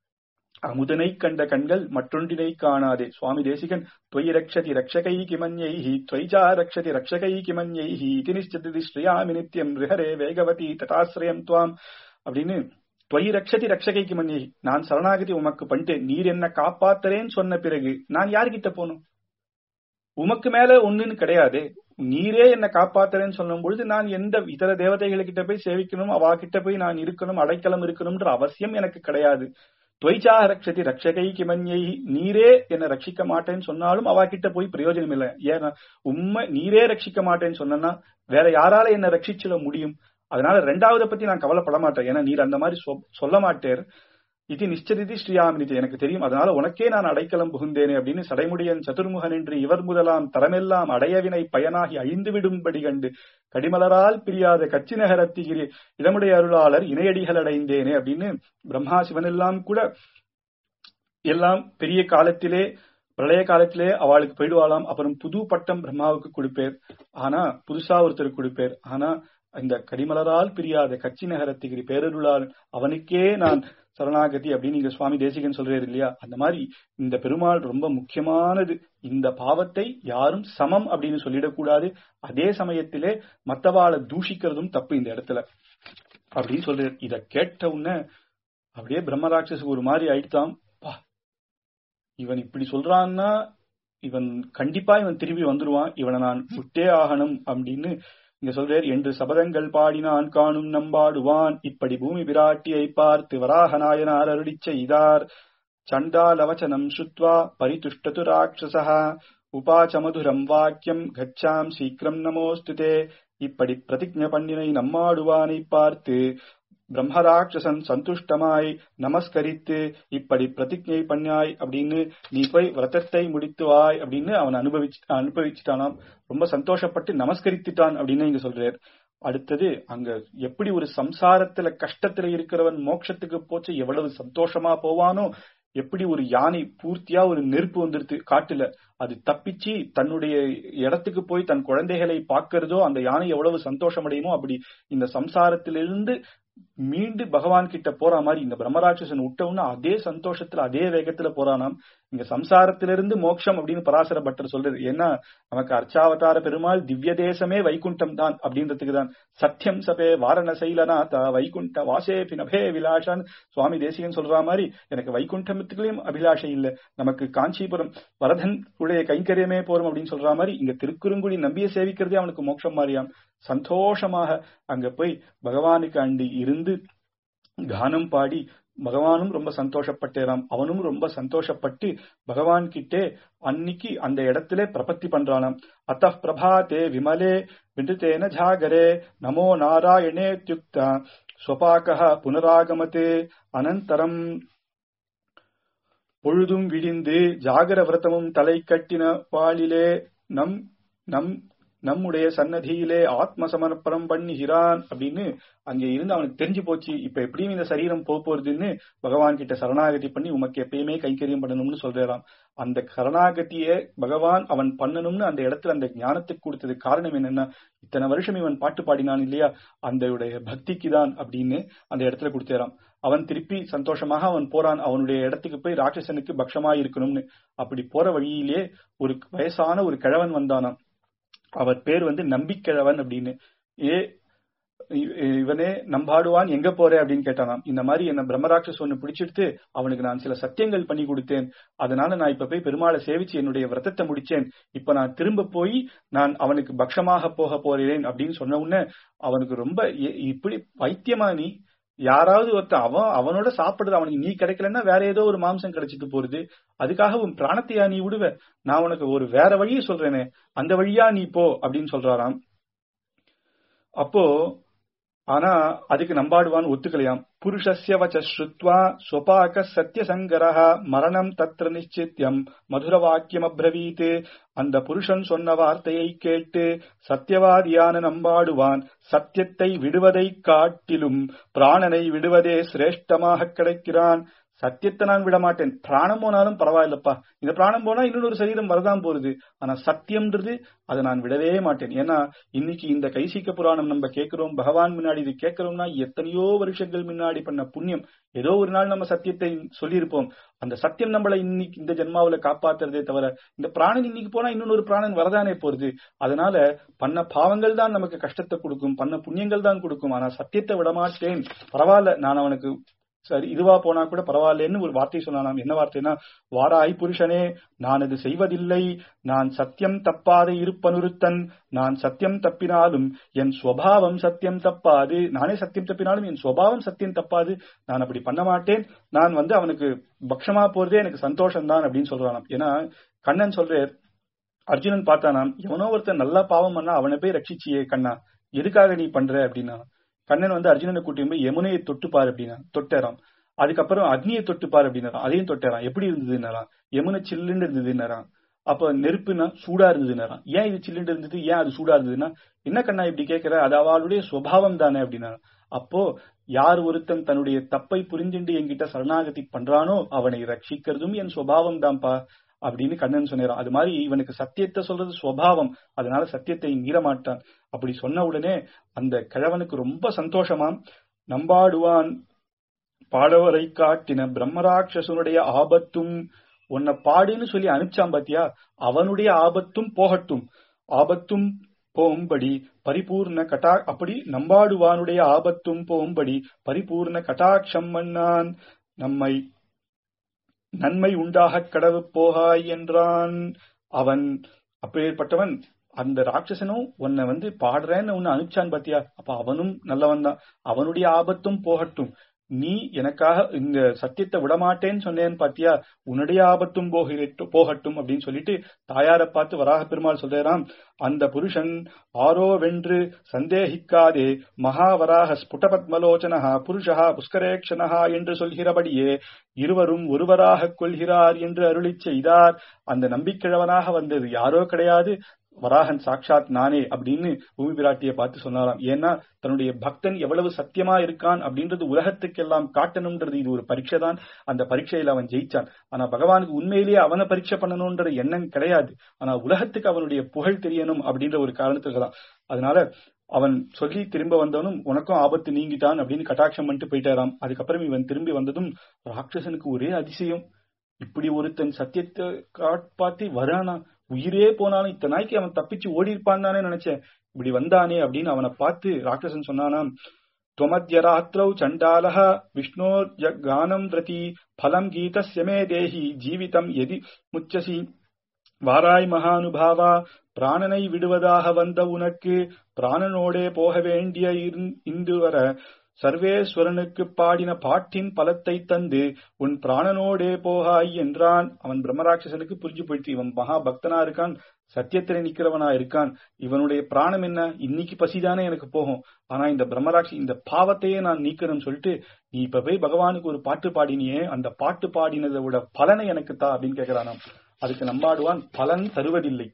அமுதனை கண்ட கண்கள் மற்றொன்றினை காணாதே சுவாமி தேசிகன் त्वयि रक्षति रक्षकै किमन्यैः त्वयि च रक्षति रक्षकै किमन्यैः इति निश्चिति ஸ்ரீயாமி நித்யம் ரிஹரே வேகவதி ததாசிரயம் துவாம் அப்படின்னு துவயி ரக்ஷதி ரக்ஷகை கிமன்யை நான் சரணாகதி உமக்கு பண்ணிட்டேன் நீர் என்ன காப்பாத்துறேன்னு சொன்ன பிறகு நான் யார்கிட்ட போகணும் உமக்கு மேல ஒண்ணுன்னு கிடையாது நீரே என்ன காப்பாத்துறேன்னு சொல்லும் பொழுது நான் எந்த இதர தேவதைகளுக்கிட்ட போய் சேவிக்கணும் அவா கிட்ட போய் நான் இருக்கணும் அடைக்கலம் இருக்கணும்ன்ற அவசியம் எனக்கு கிடையாது துவைச்சா ரக்ஷதி ரக்ஷகை கிமன்யை நீரே என்ன ரட்சிக்க மாட்டேன்னு சொன்னாலும் அவ கிட்ட போய் பிரயோஜனம் இல்லை ஏன்னா உண்மை நீரே ரட்சிக்க மாட்டேன்னு சொன்னா வேற யாரால என்ன ரட்சிச்சிட முடியும் அதனால ரெண்டாவதை பத்தி நான் கவலைப்பட மாட்டேன் ஏன்னா நீர் அந்த மாதிரி சொ- சொல்ல மாட்டேர் இது நிச்சதிதி ஸ்ரீயாமினிது எனக்கு தெரியும் அதனால உனக்கே நான் அடைக்கலம் புகுந்தேனே அப்படின்னு சடைமுடியன் சதுர்முகன் என்று இவர் முதலாம் தரமெல்லாம் அடையவினை பயனாகி அழிந்து விடும்படி கண்டு கடிமலரால் பிரியாத கச்சி நகரத்திகிரி இடமுடைய அருளாளர் இணையடிகள் அடைந்தேனே அப்படின்னு பிரம்மா சிவன் எல்லாம் கூட எல்லாம் பெரிய காலத்திலே பிரளய காலத்திலே அவளுக்கு போயிடுவாளாம் அப்புறம் புது பட்டம் பிரம்மாவுக்கு கொடுப்பேர் ஆனா புதுசா ஒருத்தருக்கு கொடுப்பேர் ஆனா இந்த கடிமலரால் பிரியாத கச்சி நகரத்திகிரி பேரருளால் அவனுக்கே நான் சரணாகதி அப்படின்னு நீங்க சுவாமி தேசிகன் சொல்றாரு இல்லையா அந்த மாதிரி இந்த பெருமாள் ரொம்ப முக்கியமானது இந்த பாவத்தை யாரும் சமம் அப்படின்னு சொல்லிடக்கூடாது அதே சமயத்திலே மத்தவாளை தூஷிக்கிறதும் தப்பு இந்த இடத்துல அப்படின்னு சொல்றாரு இத கேட்ட உடனே அப்படியே பிரம்மராட்சஸ் ஒரு மாதிரி ஆயிடுத்தாம் பா இவன் இப்படி சொல்றான்னா இவன் கண்டிப்பா இவன் திரும்பி வந்துருவான் இவனை நான் விட்டே ஆகணும் அப்படின்னு இங்க சொல்றார் என்று சபதங்கள் பாடினான் காணும் நம்பாடுவான் இப்படி பூமி பிராட்டியை பார்த்து வராக நாயனார் அருளிச் செய்தார் சண்டாலவச்சனம் சுத்வா பரிதுஷ்டது ராட்சசா உபாச்ச மதுரம் வாக்கியம் கச்சாம் சீக்கிரம் நமோஸ்துதே இப்படி பிரதிஜ்ஞ பண்ணினை நம்மாடுவானை பார்த்து பிரம்மராட்சசன் சந்துஷ்டமாய் நமஸ்கரித்து இப்படி பிரதிஜை பண்ணாய் அப்படின்னு நீ போய் விரதத்தை முடித்துவாய் அப்படின்னு அவன் அனுபவிச்சு அனுபவிச்சுட்டானாம் ரொம்ப சந்தோஷப்பட்டு நமஸ்கரித்துட்டான் அப்படின்னு இங்க சொல்றார் அடுத்தது அங்க எப்படி ஒரு சம்சாரத்துல கஷ்டத்துல இருக்கிறவன் மோட்சத்துக்கு போச்சு எவ்வளவு சந்தோஷமா போவானோ எப்படி ஒரு யானை பூர்த்தியா ஒரு நெருப்பு வந்துருது காட்டுல அது தப்பிச்சு தன்னுடைய இடத்துக்கு போய் தன் குழந்தைகளை பார்க்கிறதோ அந்த யானை எவ்வளவு சந்தோஷம் அடையுமோ அப்படி இந்த சம்சாரத்திலிருந்து மீண்டு பகவான் கிட்ட போற மாதிரி இந்த பிரம்மராட்சசன் விட்டவுன்னு அதே சந்தோஷத்துல அதே வேகத்துல போறானாம் இங்க சம்சாரத்திலிருந்து மோட்சம் அப்படின்னு பராசர பட்டர் சொல்றது ஏன்னா நமக்கு அர்ச்சாவதார பெருமாள் திவ்ய தேசமே வைகுண்டம் தான் அப்படின்றதுக்கு தான் சத்தியம் சபே வாரண சைலநாத வைகுண்ட வாசே பினபே விலாஷான் சுவாமி தேசிகன் சொல்ற மாதிரி எனக்கு வைகுண்டத்துக்குள்ளேயும் அபிலாஷை இல்ல நமக்கு காஞ்சிபுரம் வரதன் உடைய கைங்கரியமே போறோம் அப்படின்னு சொல்ற மாதிரி இங்க திருக்குறுங்குடி நம்பிய சேவிக்கிறதே அவனுக்கு மோட்சம் மாதிரியாம் சந்தோஷமாக அங்க போய் பகவானுக்கு அண்டி இருந்து கானம் பாடி பகவானும் ரொம்ப சந்தோஷப்பட்டேராம் அவனும் ரொம்ப சந்தோஷப்பட்டு பகவான் கிட்டே அன்னைக்கு அந்த இடத்துல பிரபத்தி பண்றானாம் அத்த பிரபாதே விமலே விண்டுதேன ஜாகரே நமோ நாராயணே தியுக்தா ஸ்வபாக புனராகமத்தே அனந்தரம் பொழுதும் விடிந்து ஜாகர விரதமும் தலை கட்டின வாளிலே நம் நம் நம்முடைய சன்னதியிலே ஆத்ம சமர்ப்பணம் பண்ணுகிறான் அப்படின்னு அங்கே இருந்து அவனுக்கு தெரிஞ்சு போச்சு இப்ப எப்படியும் இந்த சரீரம் போக போறதுன்னு பகவான் கிட்ட சரணாகதி பண்ணி உமக்கு எப்பயுமே கைங்கரியம் பண்ணணும்னு சொல்றாராம் அந்த சரணாகதியை பகவான் அவன் பண்ணணும்னு அந்த இடத்துல அந்த ஞானத்துக்கு கொடுத்தது காரணம் என்னன்னா இத்தனை வருஷம் இவன் பாட்டு பாடினான் இல்லையா அந்த பக்திக்கு தான் அப்படின்னு அந்த இடத்துல கொடுத்தாராம் அவன் திருப்பி சந்தோஷமாக அவன் போறான் அவனுடைய இடத்துக்கு போய் ராட்சசனுக்கு பக்ஷமா இருக்கணும்னு அப்படி போற வழியிலே ஒரு வயசான ஒரு கிழவன் வந்தானாம் அவர் பேர் வந்து நம்பிக்கிழவன் அப்படின்னு ஏ இவனே நம்பாடுவான் எங்க போற அப்படின்னு கேட்டானாம் இந்த மாதிரி என்ன பிரம்மராட்சஸ் ஒண்ணு பிடிச்சிடுத்து அவனுக்கு நான் சில சத்தியங்கள் பண்ணி கொடுத்தேன் அதனால நான் இப்ப போய் பெருமாளை சேவிச்சு என்னுடைய விரதத்தை முடிச்சேன் இப்ப நான் திரும்ப போய் நான் அவனுக்கு பக்ஷமாக போக போறேன் அப்படின்னு சொன்ன உடனே அவனுக்கு ரொம்ப இப்படி வைத்தியமா நீ யாராவது ஒருத்தன் அவன் அவனோட சாப்பிடுறது அவனுக்கு நீ கிடைக்கலன்னா வேற ஏதோ ஒரு மாம்சம் கிடைச்சிட்டு போறது அதுக்காக உன் பிராணத்தையா நீ விடுவ நான் உனக்கு ஒரு வேற வழியை சொல்றேனே அந்த வழியா நீ போ அப்படின்னு சொல்றாராம் அப்போ ஆனா அதுக்கு நம்பாடுவான் ஒத்துக்கலையாம் புருஷஸ்ய வச்ச ஸ்ருத்வா ஸ்வபாக சத்தியசங்கரஹ மரணம் தத்ர நிச்சித்யம் மதுர வாக்கியம் அப்ரவீத் அந்த புருஷன் சொன்ன வார்த்தையை கேட்டு சத்தியவாதியான நம்பாடுவான் சத்தியத்தை விடுவதை காட்டிலும் பிராணனை விடுவதே சிரேஷ்டமாக கிடைக்கிறான் சத்தியத்தை நான் விட மாட்டேன் பிராணம் போனாலும் பரவாயில்லப்பா இந்த பிராணம் போனா இன்னொரு சரீரம் வரதான் போகுது ஆனா சத்தியம்ன்றது அதை நான் விடவே மாட்டேன் ஏன்னா இன்னைக்கு இந்த கைசிக்க புராணம் நம்ம கேட்கிறோம் பகவான் முன்னாடி இது கேட்கிறோம்னா எத்தனையோ வருஷங்கள் முன்னாடி பண்ண புண்ணியம் ஏதோ ஒரு நாள் நம்ம சத்தியத்தை சொல்லியிருப்போம் அந்த சத்தியம் நம்மளை இன்னைக்கு இந்த ஜென்மாவில காப்பாத்துறதே தவிர இந்த பிராணன் இன்னைக்கு போனா இன்னொரு பிராணன் வரதானே போறது அதனால பண்ண பாவங்கள் தான் நமக்கு கஷ்டத்தை கொடுக்கும் பண்ண புண்ணியங்கள் தான் கொடுக்கும் ஆனா சத்தியத்தை விடமாட்டேன் பரவாயில்ல நான் அவனுக்கு சரி இதுவா போனா கூட பரவாயில்லன்னு ஒரு வார்த்தை சொன்னானாம் என்ன வார்த்தைனா வாராய் புருஷனே நான் இது செய்வதில்லை நான் சத்தியம் தப்பாத இருப்பனுருத்தன் நான் சத்தியம் தப்பினாலும் என் சுவாவம் சத்தியம் தப்பாது நானே சத்தியம் தப்பினாலும் என் சுவாவம் சத்தியம் தப்பாது நான் அப்படி பண்ண மாட்டேன் நான் வந்து அவனுக்கு பக்ஷமா போறதே எனக்கு சந்தோஷம் தான் அப்படின்னு சொல்றானாம் ஏன்னா கண்ணன் சொல்றார் அர்ஜுனன் பார்த்தானாம் எவனோ ஒருத்தன் நல்லா பாவம் பண்ணா அவனை போய் ரட்சிச்சியே கண்ணா எதுக்காக நீ பண்ற அப்படின்னா கண்ணன் வந்து அர்ஜுனனை கூட்டியும் போய் யமுனையை தொட்டுப்பார் அப்படின்னா தொட்டறான் அதுக்கப்புறம் அக்னியை தொட்டுப்பார் அப்படின்னாராம் அதையும் தொட்டறான் எப்படி இருந்ததுன்னாராம் யமுனை சில்லுன்னு இருந்ததுன்னாராம் அப்ப நெருப்புனா சூடா இருந்ததுன்னாராம் ஏன் இது சில்லுன்னு இருந்தது ஏன் அது சூடா இருந்ததுன்னா என்ன கண்ணா இப்படி கேட்கிற அது அவளுடைய சுவாவம் தானே அப்படின்னா அப்போ யார் ஒருத்தன் தன்னுடைய தப்பை புரிஞ்சுண்டு என்கிட்ட சரணாகதி பண்றானோ அவனை ரட்சிக்கிறதும் என் சுவாவம் தான்ப்பா அப்படின்னு கண்ணன் சொன்னாராம் அது மாதிரி இவனுக்கு சத்தியத்தை சொல்றது சுவாவம் அதனால சத்தியத்தை மீற மாட்டான் அப்படி சொன்ன உடனே அந்த கிழவனுக்கு ரொம்ப சந்தோஷமாம் நம்பாடுவான் பாடவரை காட்டின பிரம்மராட்சசனுடைய ஆபத்தும் உன்னை பாடுன்னு சொல்லி அனுப்பிச்சான் பாத்தியா அவனுடைய ஆபத்தும் போகட்டும் ஆபத்தும் போகும்படி பரிபூர்ண கட்டா அப்படி நம்பாடுவானுடைய ஆபத்தும் போகும்படி பரிபூர்ண கட்டாட்சம் மன்னான் நம்மை நன்மை உண்டாக கடவு போகாய் என்றான் அவன் அப்பேற்பட்டவன் அந்த ராட்சசனும் உன்னை வந்து பாடுறேன்னு உன்னை அனுப்பிச்சான் பாத்தியா அப்ப அவனும் நல்லவன் தான் அவனுடைய ஆபத்தும் போகட்டும் நீ எனக்காக இந்த சத்தியத்தை விடமாட்டேன்னு சொன்னேன்னு பாத்தியா உன்னுடைய ஆபத்தும் போகிட்டு போகட்டும் அப்படின்னு சொல்லிட்டு தாயாரை பார்த்து வராக பெருமாள் சொல்றாராம் அந்த புருஷன் ஆரோ வென்று சந்தேகிக்காதே மகாவராக ஸ்புடபத்மலோச்சனஹா புருஷா புஷ்கரேக்ஷனஹா என்று சொல்கிறபடியே இருவரும் ஒருவராக கொள்கிறார் என்று அருளி செய்தார் அந்த நம்பிக்கிழவனாக வந்தது யாரோ கிடையாது வராகன் சாட்சாத் நானே அப்படின்னு பூமி பிராட்டியை பார்த்து சொன்னாராம் ஏன்னா தன்னுடைய பக்தன் எவ்வளவு சத்தியமா இருக்கான் அப்படின்றது உலகத்துக்கெல்லாம் காட்டணும்ன்றது இது ஒரு பரீட்சை தான் அந்த பரீட்சையில அவன் ஜெயிச்சான் ஆனா பகவானுக்கு உண்மையிலேயே அவனை பரீட்சை பண்ணணும்ன்ற எண்ணம் கிடையாது ஆனா உலகத்துக்கு அவனுடைய புகழ் தெரியணும் அப்படின்ற ஒரு காரணத்துக்கு தான் அதனால அவன் சொல்லி திரும்ப வந்தவனும் உனக்கும் ஆபத்து நீங்கிட்டான் அப்படின்னு கட்டாட்சம் பண்ணிட்டு போயிட்டாராம் அதுக்கப்புறம் இவன் திரும்பி வந்ததும் ராட்சசனுக்கு ஒரே அதிசயம் இப்படி ஒருத்தன் சத்தியத்தை காப்பாத்தி வரானா உயிரே போனாலும் இத்தனை நாய்க்கு அவன் தப்பிச்சு ஓடி இருப்பான் தானே நினைச்சேன் இப்படி வந்தானே அப்படின்னு அவனை பார்த்து ராட்சசன் சொன்னானாம் त्वमद्यरात्रौ चण्डालः विष्णोर्यगानम् रति फलम् गीतस्य मे देहि ஜீவிதம் எதி முச்சசி வாராய் மகானுபாவா பிராணனை விடுவதாக வந்த உனக்கு பிராணனோடே போக வேண்டிய இரு- இன்று வர சர்வேஸ்வரனுக்கு பாடின பாட்டின் பலத்தை தந்து உன் பிராணனோடே போகாய் என்றான் அவன் பிரம்மராட்சசனுக்கு புரிஞ்சு போயிடுச்சு இவன் மகா பக்தனா இருக்கான் சத்தியத்திலே நிக்கிறவனா இருக்கான் இவனுடைய பிராணம் என்ன இன்னைக்கு பசிதானே எனக்கு போகும் ஆனா இந்த பிரம்மராட்சி இந்த பாவத்தையே நான் நீக்கணும் சொல்லிட்டு நீ இப்ப போய் பகவானுக்கு ஒரு பாட்டு பாடினியே அந்த பாட்டு பாடினதை விட பலனை எனக்கு தா அப்படின்னு கேக்குறானாம் அதுக்கு நம்பாடுவான் பலன் தருவதில்லை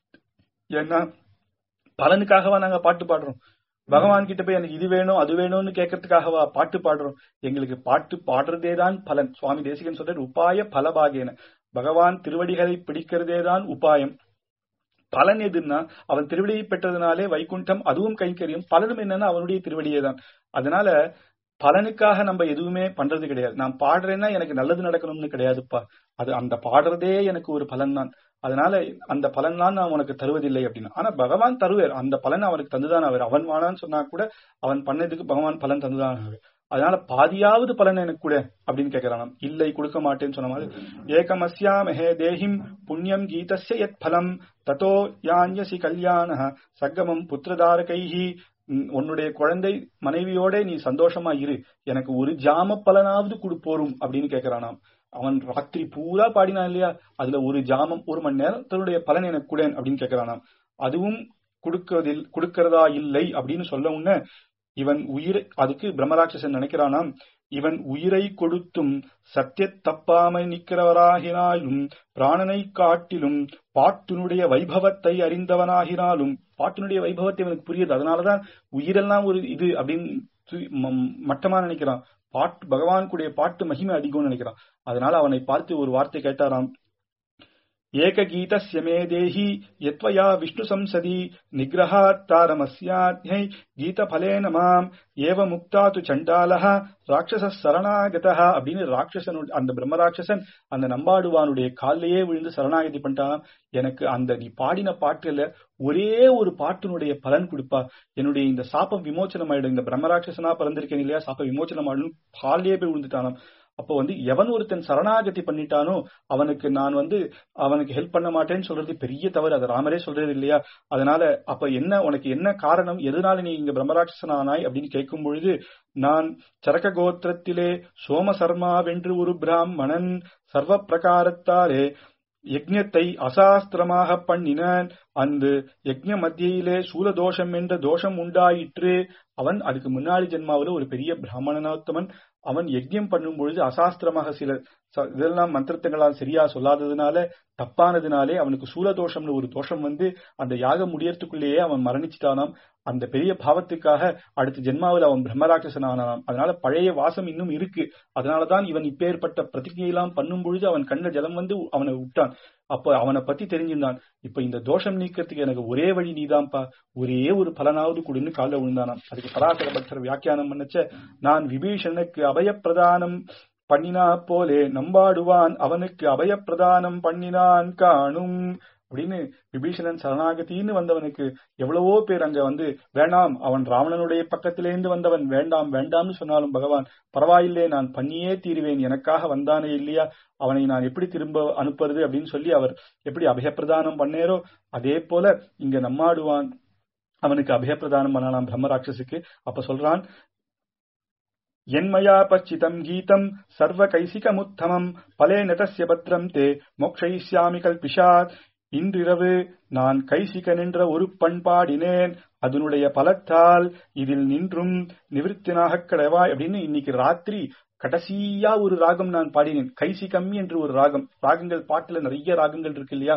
ஏன்னா பலனுக்காகவா நாங்க பாட்டு பாடுறோம் பகவான் கிட்ட போய் எனக்கு இது வேணும் அது வேணும்னு கேட்கறதுக்காகவா பாட்டு பாடுறோம் எங்களுக்கு பாட்டு பாடுறதே தான் பலன் சுவாமி தேசிகன் சொல்றாரு உபாய பலபாகேன பகவான் திருவடிகளை பிடிக்கிறதே தான் உபாயம் பலன் எதுன்னா அவன் திருவடியை பெற்றதுனாலே வைகுண்டம் அதுவும் கைங்கரியம் பலனும் என்னன்னா அவனுடைய திருவடியே தான் அதனால பலனுக்காக நம்ம எதுவுமே பண்றது கிடையாது நான் பாடுறேன்னா எனக்கு நல்லது நடக்கணும்னு கிடையாதுப்பா அது அந்த பாடுறதே எனக்கு ஒரு பலன் தான் அதனால அந்த பலன் தான் நான் உனக்கு தருவதில்லை அப்படின்னு ஆனா பகவான் தருவார் அந்த பலன் அவனுக்கு தந்துதான் அவர் அவன் வானான்னு சொன்னா கூட அவன் பண்ணதுக்கு பகவான் பலன் தந்துதான் அவர் அதனால பாதியாவது பலன் எனக்கு கூட அப்படின்னு கேட்கிறானாம் இல்லை கொடுக்க மாட்டேன்னு சொன்ன மாதிரி ஏகமஸ்யாமஹே தேஹிம் புண்ணியம் கீதஸ்ய யத் பலம் ததோ யான்யசி கல்யாண சகமம் புத்திரதாரகைஹி உம், உன்னுடைய குழந்தை மனைவியோட நீ சந்தோஷமா இரு எனக்கு ஒரு ஜாம பலனாவது கொடு போரும் அப்படின்னு கேட்கிறானாம் அவன் ராத்திரி பூரா பாடினான் இல்லையா அதுல ஒரு ஜாமம் ஒரு மணி நேரம் தன்னுடைய பலன் எனக்கு கூட அப்படின்னு கேட்கிறானாம் அதுவும் கொடுக்கறதில் கொடுக்கறதா இல்லை அப்படின்னு சொல்ல உடனே இவன் உயிரை அதுக்கு பிரம்மராட்சசன் நினைக்கிறானாம் இவன் உயிரை கொடுத்தும் சத்திய தப்பாமை நிற்கிறவராகினாலும் பிராணனை காட்டிலும் பாட்டினுடைய வைபவத்தை அறிந்தவனாகினாலும் பாட்டினுடைய வைபவத்தை இவனுக்கு புரியுது அதனாலதான் உயிரெல்லாம் ஒரு இது அப்படின்னு து- ம- மட்டமா நினைக்கிறான் பாட்டு பகவானுக்குடைய பாட்டு மகிமை அதிகம்னு நினைக்கிறான் அதனால அவனை பார்த்து ஒரு வார்த்தை கேட்டாராம் ஏககீதஸ்ய மே தேஹி யத்வயா விஷ்ணு சம்சதி நிகிரகாத் தாரமஸ்யாத்யை கீதபலேன மாம் ஏவ முக்தா து சண்டாலஹ ராட்சச சரணாகதா அப்படின்னு ராட்சசனு அந்த பிரம்மராட்சசன் அந்த நம்பாடுவானுடைய காலிலேயே விழுந்து சரணாகதி பண்ணிட்டான் எனக்கு அந்த நீ பாடின பாட்டுல ஒரே ஒரு பாட்டினுடைய பலன் கொடுப்பா என்னுடைய இந்த சாபம் விமோச்சனம் ஆயிடும் இந்த பிரம்மராட்சசனா பிறந்திருக்கேன் இல்லையா சாப விமோச்சனம் ஆயிடும் காலிலேயே போய் விழுந்துட்டானாம் அப்போ வந்து எவன் ஒருத்தன் சரணாகதி பண்ணிட்டானோ அவனுக்கு நான் வந்து அவனுக்கு ஹெல்ப் பண்ண மாட்டேன்னு சொல்றது பெரிய தவறு அது ராமரே சொல்றது இல்லையா அதனால அப்ப என்ன உனக்கு என்ன காரணம் எதனால நீ இங்க பிரம்மராட்சசன் ஆனாய் அப்படின்னு கேட்கும் பொழுது நான் சரக கோத்திரத்திலே சோமசர்மாவென்று ஒரு பிராமணன் சர்வ பிரகாரத்தாலே யஜ்ஞத்தை அசாஸ்திரமாக பண்ணினான் அந்த யஜ்ஞ மத்தியிலே சூலதோஷம் என்ற தோஷம் உண்டாயிற்று அவன் அதுக்கு முன்னாடி ஜென்மாவில ஒரு பெரிய பிராமணனோத்தமன் அவன் யஜ்ஞம் பண்ணும் பொழுது அசாஸ்திரமாக சில ச- இதெல்லாம் மந்திரத்துங்களால் சரியா சொல்லாததுனால தப்பானதுனாலே அவனுக்கு சூலதோஷம்னு ஒரு தோஷம் வந்து அந்த யாகம் முடியறதுக்குள்ளேயே அவன் மரணிச்சிட்டானாம் அந்த பெரிய பாவத்துக்காக அடுத்த ஜென்மாவில் அவன் பிரம்மராட்சசன் ஆனானாம் அதனால பழைய வாசம் இன்னும் இருக்கு அதனாலதான் இவன் இப்பேற்பட்ட பிரதிஜையெல்லாம் பண்ணும் பொழுது அவன் கண்ட ஜலம் வந்து அவனை விட்டான் அப்ப அவனை பத்தி தெரிஞ்சிருந்தான் இப்ப இந்த தோஷம் நீக்கிறதுக்கு எனக்கு ஒரே வழி நீதான்ப்பா ஒரே ஒரு பலனாவது கொடுன்னு காலைல விழுந்தானாம் அதுக்கு பராசர பக்தர் வியாக்கியானம் பண்ணச்ச நான் விபீஷனுக்கு அபயப்பிரதானம் பண்ணினா போலே நம்பாடுவான் அவனுக்கு அபயப்பிரதானம் பண்ணினான் காணும் அப்படின்னு விபீஷணன் சரணாகத்தின்னு வந்தவனுக்கு எவ்வளவோ பேர் அங்க வந்து வேண்டாம் அவன் ராவணனுடைய பக்கத்திலேருந்து வந்தவன் வேண்டாம் வேண்டாம்னு சொன்னாலும் பகவான் பரவாயில்லை நான் பண்ணியே தீருவேன் எனக்காக வந்தானே இல்லையா அவனை நான் எப்படி திரும்ப அனுப்புறது அப்படின்னு சொல்லி அவர் எப்படி அபயப்பிரதானம் பண்ணேரோ அதே போல இங்க நம்மாடுவான் அவனுக்கு அபயப்பிரதானம் பண்ணலாம் பிரம்மராட்சசுக்கு அப்ப சொல்றான் என்மயா பச்சிதம் கீதம் சர்வ கைசிகமுத்தமம் பலேன தஸ்ய பத்ரம் தே மோக்ஷயிஷ்யாமி கல்பிஷாத் இன்றிரவு நான் கைசிகன் என்ற ஒரு பண்பாடினேன் அதனுடைய பலத்தால் இதில் நின்றும் நிவிருத்தினாக கிடவாய் அப்படின்னு இன்னைக்கு ராத்திரி கடைசியா ஒரு ராகம் நான் பாடினேன் கைசிகம் என்று ஒரு ராகம் ராகங்கள் பாட்டுல நிறைய ராகங்கள் இருக்கு இல்லையா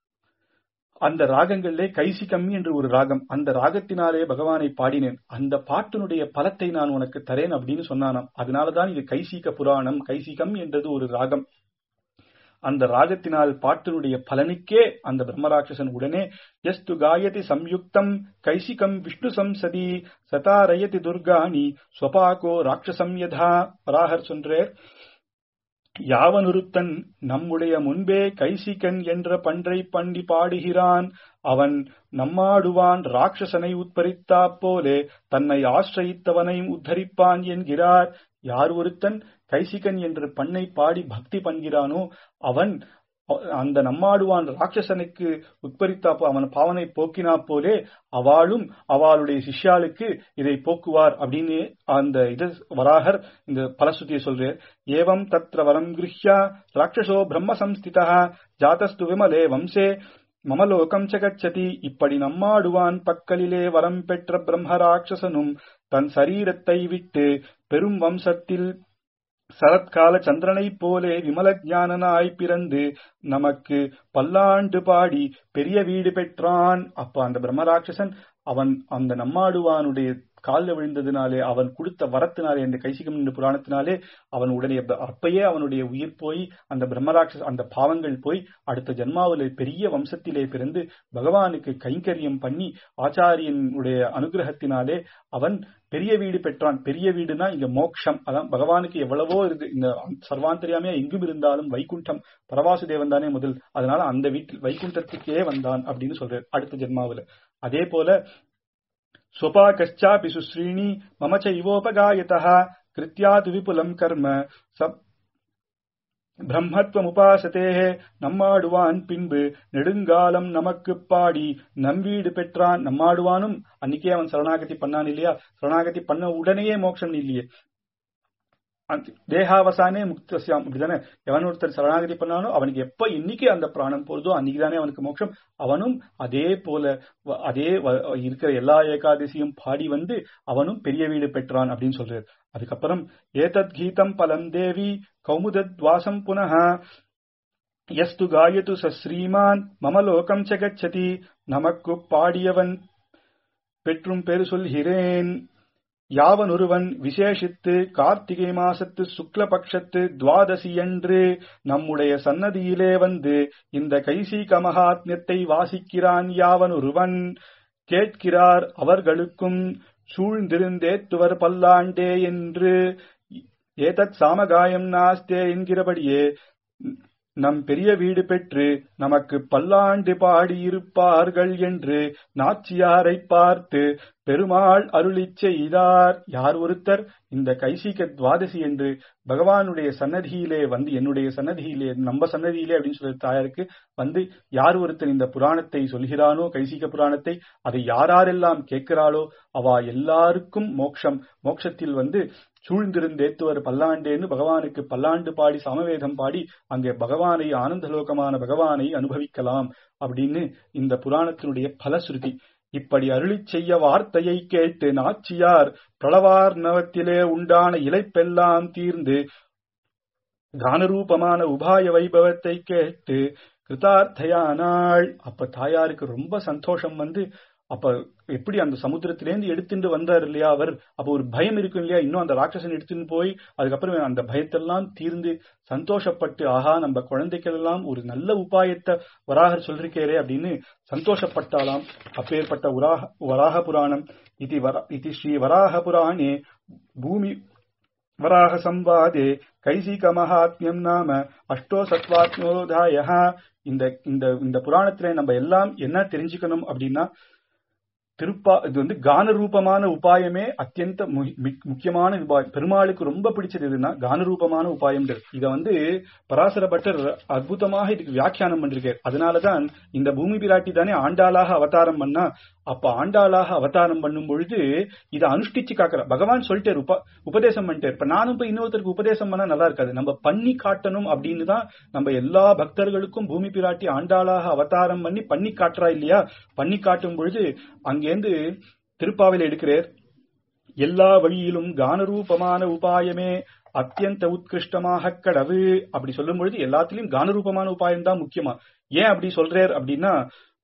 அந்த ராகங்களிலே கைசிகம் என்று ஒரு ராகம் அந்த ராகத்தினாலே பகவானை பாடினேன் அந்த பாட்டினுடைய பலத்தை நான் உனக்கு தரேன் அப்படின்னு சொன்னானாம் அதனாலதான் இது கைசிக புராணம் கைசிகம் என்றது ஒரு ராகம் அந்த ராகத்தினால் பாட்டினுடைய பலனுக்கே அந்த பிரம்மராட்சசன் உடனே எஸ்து காயதி சம்யுக்தம் கைசிகம் விஷ்ணு சம்சதி சதாரயதி துர்காணி ஸ்வபாகோ ராட்சசம் யதா வராகர் சொல்றார் யாவனுருத்தன் நம்முடைய முன்பே கைசிகன் என்ற பன்றை பண்ணி பாடுகிறான் அவன் நம்மாடுவான் ராட்சசனை உட்பரித்தா போலே தன்னை ஆசிரயித்தவனையும் உத்தரிப்பான் என்கிறார் யார் ஒருத்தன் கைசிகன் என்று பண்ணை பாடி பக்தி பண்கிறானோ அவன் அந்த நம்மாடுவான் ராட்சசனுக்கு உட்பரித்தா அவன் பாவனை போக்கினா போலே அவளும் அவளுடைய சிஷ்யாளுக்கு இதை போக்குவார் அப்படின்னு அந்த இது வராகர் இந்த பலசுத்தியை சொல்றார் ஏவம் தத்ர வரம் கிருஹ்யா ராட்சசோ பிரம்ம சம்ஸ்திதா ஜாதஸ்து விமலே வம்சே மமலோகம் சகச்சதி இப்படி நம்மாடுவான் பக்கலிலே வரம் பெற்ற பிரம்ம ராட்சசனும் தன் சரீரத்தை விட்டு பெரும் வம்சத்தில் சரத்கால சந்திரனை போலே விமல ஞானனாய் பிறந்து நமக்கு பல்லாண்டு பாடி பெரிய வீடு பெற்றான் அப்ப அந்த பிரம்மராட்சசன் அவன் அந்த நம்மாடுவானுடைய காலில் விழுந்ததினாலே அவன் கொடுத்த வரத்தினாலே அந்த கைசிகம் என்ற புராணத்தினாலே அவன் உடனே அப்பயே அவனுடைய உயிர் போய் அந்த பிரம்மராட்சஸ் அந்த பாவங்கள் போய் அடுத்த ஜென்மாவிலே பெரிய வம்சத்திலே பிறந்து பகவானுக்கு கைங்கரியம் பண்ணி ஆச்சாரியனுடைய அனுகிரகத்தினாலே அவன் பெரிய வீடு பெற்றான் பெரிய வீடுனா இங்க மோக்ஷம் அதான் பகவானுக்கு எவ்வளவோ இருக்கு இந்த சர்வாந்தரியாமையா எங்கும் இருந்தாலும் வைகுண்டம் பரவாசுதேவன் தானே முதல் அதனால அந்த வீட்டில் வைகுண்டத்துக்கே வந்தான் அப்படின்னு சொல்றாரு அடுத்த ஜென்மாவில அதே போல स्वपाकश्चापि सुश्रीणी मम चैवोपगायतः कृत्यात् विपुलम् कर्म स பிரம்மத்வமுபாசத்தேக நம்மாடுவான் பின்பு நெடுங்காலம் நமக்கு பாடி நம்பீடு பெற்றான் நம்மாடுவானும் அன்னைக்கே அவன் சரணாகதி பண்ணான் இல்லையா சரணாகதி பண்ண உடனேயே மோட்சம் இல்லையே தேகாவசானே முக்தசியாம் அப்படிதானே எவன் ஒருத்தர் சரணாகதி பண்ணானோ அவனுக்கு எப்ப இன்னைக்கு அந்த பிராணம் போறதோ அன்னைக்குதானே அவனுக்கு மோட்சம் அவனும் அதே போல அதே இருக்கிற எல்லா ஏகாதசியும் பாடி வந்து அவனும் பெரிய வீடு பெற்றான் அப்படின்னு சொல்றாரு அதுக்கப்புறம் ஏதத் கீதம் பலம் தேவி கௌமுதத்வாசம் புனः எஸ்து காயது சஸ்ரீமான் மம லோகம் சகச்சதி நமக்கு பாடியவன் பெற்றும் பெரு சொல்கிறேன் யாவனொருவன் விசேஷித்து கார்த்திகை மாசத்து சுக்லபக்ஷத்து துவாதசியன்று நம்முடைய சன்னதியிலே வந்து இந்த கைசீக மகாத்மியத்தை வாசிக்கிறான் யாவனொருவன் கேட்கிறார் அவர்களுக்கும் சூழ்ந்திருந்தேத்துவர் பல்லாண்டே என்று ஏதத் சாமகாயம் நாஸ்தே என்கிறபடியே நம் பெரிய வீடு பெற்று நமக்கு பல்லாண்டு பாடியிருப்பார்கள் என்று நாச்சியாரை பார்த்து பெருமாள் அருளி செய்தார் யார் ஒருத்தர் இந்த கைசிக துவாதசி என்று பகவானுடைய சன்னதியிலே வந்து என்னுடைய சன்னதியிலே நம்ம சன்னதியிலே அப்படின்னு சொல்லி தாயாருக்கு வந்து யார் ஒருத்தர் இந்த புராணத்தை சொல்கிறானோ கைசிக புராணத்தை அதை யாரெல்லாம் கேட்கிறாளோ அவ எல்லாருக்கும் மோக்ஷம் மோட்சத்தில் வந்து சூழ்ந்திருந்தேத்துவர் பல்லாண்டேன்னு பகவானுக்கு பல்லாண்டு பாடி சமவேதம் பாடி அங்கே பகவானை ஆனந்தலோகமான பகவானை அனுபவிக்கலாம் அப்படின்னு இந்த புராணத்தினுடைய பலஸ்ருதி இப்படி அருளி செய்ய வார்த்தையை கேட்டு நாச்சியார் பிரளவார்ணவத்திலே உண்டான இலைப்பெல்லாம் தீர்ந்து கானரூபமான உபாய வைபவத்தை கேட்டு கிருதார்த்தையானாள் அப்ப தாயாருக்கு ரொம்ப சந்தோஷம் வந்து அப்ப எப்படி அந்த சமுத்திரத்திலேருந்து எடுத்துட்டு வந்தார் இல்லையா அவர் அப்ப ஒரு பயம் இருக்கும் இல்லையா இன்னும் அந்த ராட்சசன் எடுத்துன்னு போய் அதுக்கப்புறம் அந்த பயத்தெல்லாம் தீர்ந்து சந்தோஷப்பட்டு ஆஹா நம்ம குழந்தைகள் எல்லாம் ஒரு நல்ல உபாயத்தை வராகர் சொல்லிருக்கேரே அப்படின்னு சந்தோஷப்பட்டாலாம் அப்பேற்பட்ட உராக வராக புராணம் இது வர இது ஸ்ரீ வராக புராணே பூமி வராக சம்வாதே கைசிக மகாத்மியம் நாம அஷ்டோ சத்வாத்மோதாய இந்த இந்த இந்த புராணத்துல நம்ம எல்லாம் என்ன தெரிஞ்சுக்கணும் அப்படின்னா திருப்பா இது வந்து கான ரூபமான உபாயமே அத்தியந்த முக்கியமான உபாயம் பெருமாளுக்கு ரொம்ப பிடிச்சது எதுன்னா கான ரூபமான உபாயம் இத வந்து பராசர பட்டர் அற்புதமாக இதுக்கு வியாக்கியானம் பண்ணிருக்கார் அதனாலதான் இந்த பூமி பிராட்டி தானே ஆண்டாளாக அவதாரம் பண்ணா அப்ப ஆண்டாளாக அவதாரம் பண்ணும் பொழுது இதை அனுஷ்டிச்சு காக்குற பகவான் சொல்லிட்டார் உப உபதேசம் பண்ணிட்டார் இப்ப நானும் போய் இன்னொருத்தருக்கு உபதேசம் பண்ணா நல்லா இருக்காது நம்ம பண்ணி காட்டணும் அப்படின்னு தான் நம்ம எல்லா பக்தர்களுக்கும் பூமி பிராட்டி ஆண்டாளாக அவதாரம் பண்ணி பண்ணி காட்டுறா இல்லையா பண்ணி காட்டும் பொழுது அங்கேருந்து திருப்பாவில எடுக்கிறார் எல்லா வழியிலும் கானரூபமான உபாயமே அத்தியந்த உத்கிருஷ்டமாக கடவு அப்படி சொல்லும் பொழுது எல்லாத்திலும் கானரூபமான உபாயம் தான் முக்கியமா ஏன் அப்படி சொல்றார் அப்படின்னா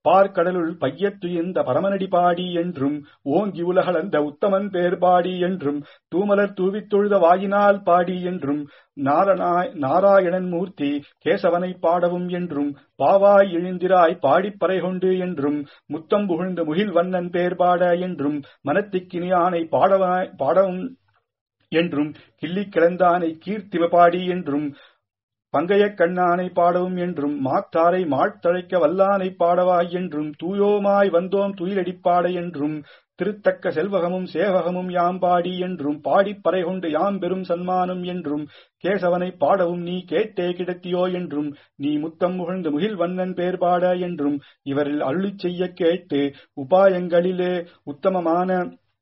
பார்க்கடலுள் பையத்துயிர்ந்த பரமனடி பாடி என்றும் ஓங்கி உலகளந்த உத்தமன் பேர் பாடி என்றும் தூமலர் தூவித் தொழுத வாயினால் பாடி என்றும் நாரணாய் நாராயணன் மூர்த்தி கேசவனை பாடவும் என்றும் பாவாய் எழுந்திராய் பாடிப் பறை கொண்டு என்றும் முத்தம் புகழ்ந்த முகில் வண்ணன் பேர் பாட என்றும் மனத்திக்கினியானை பாடவாய் பாடவும் என்றும் கிள்ளி கிளந்தானை கீர்த்திவ பாடி என்றும் பங்கைய கண்ணானை பாடவும் என்றும் மாத்தாரை மாழ்த்தழைக்க வல்லானை பாடவாய் என்றும் தூயோமாய் வந்தோம் துயிலடிப்பாட என்றும் திருத்தக்க செல்வகமும் சேவகமும் யாம் பாடி என்றும் பாடிப் பறை கொண்டு யாம் பெரும் சன்மானம் என்றும் கேசவனை பாடவும் நீ கேட்டே கிடத்தியோ என்றும் நீ முத்தம் முகழ்ந்து முகில் வண்ணன் பேர் பாட என்றும் இவரில் அருளிச் செய்ய கேட்டு உபாயங்களிலே உத்தமமான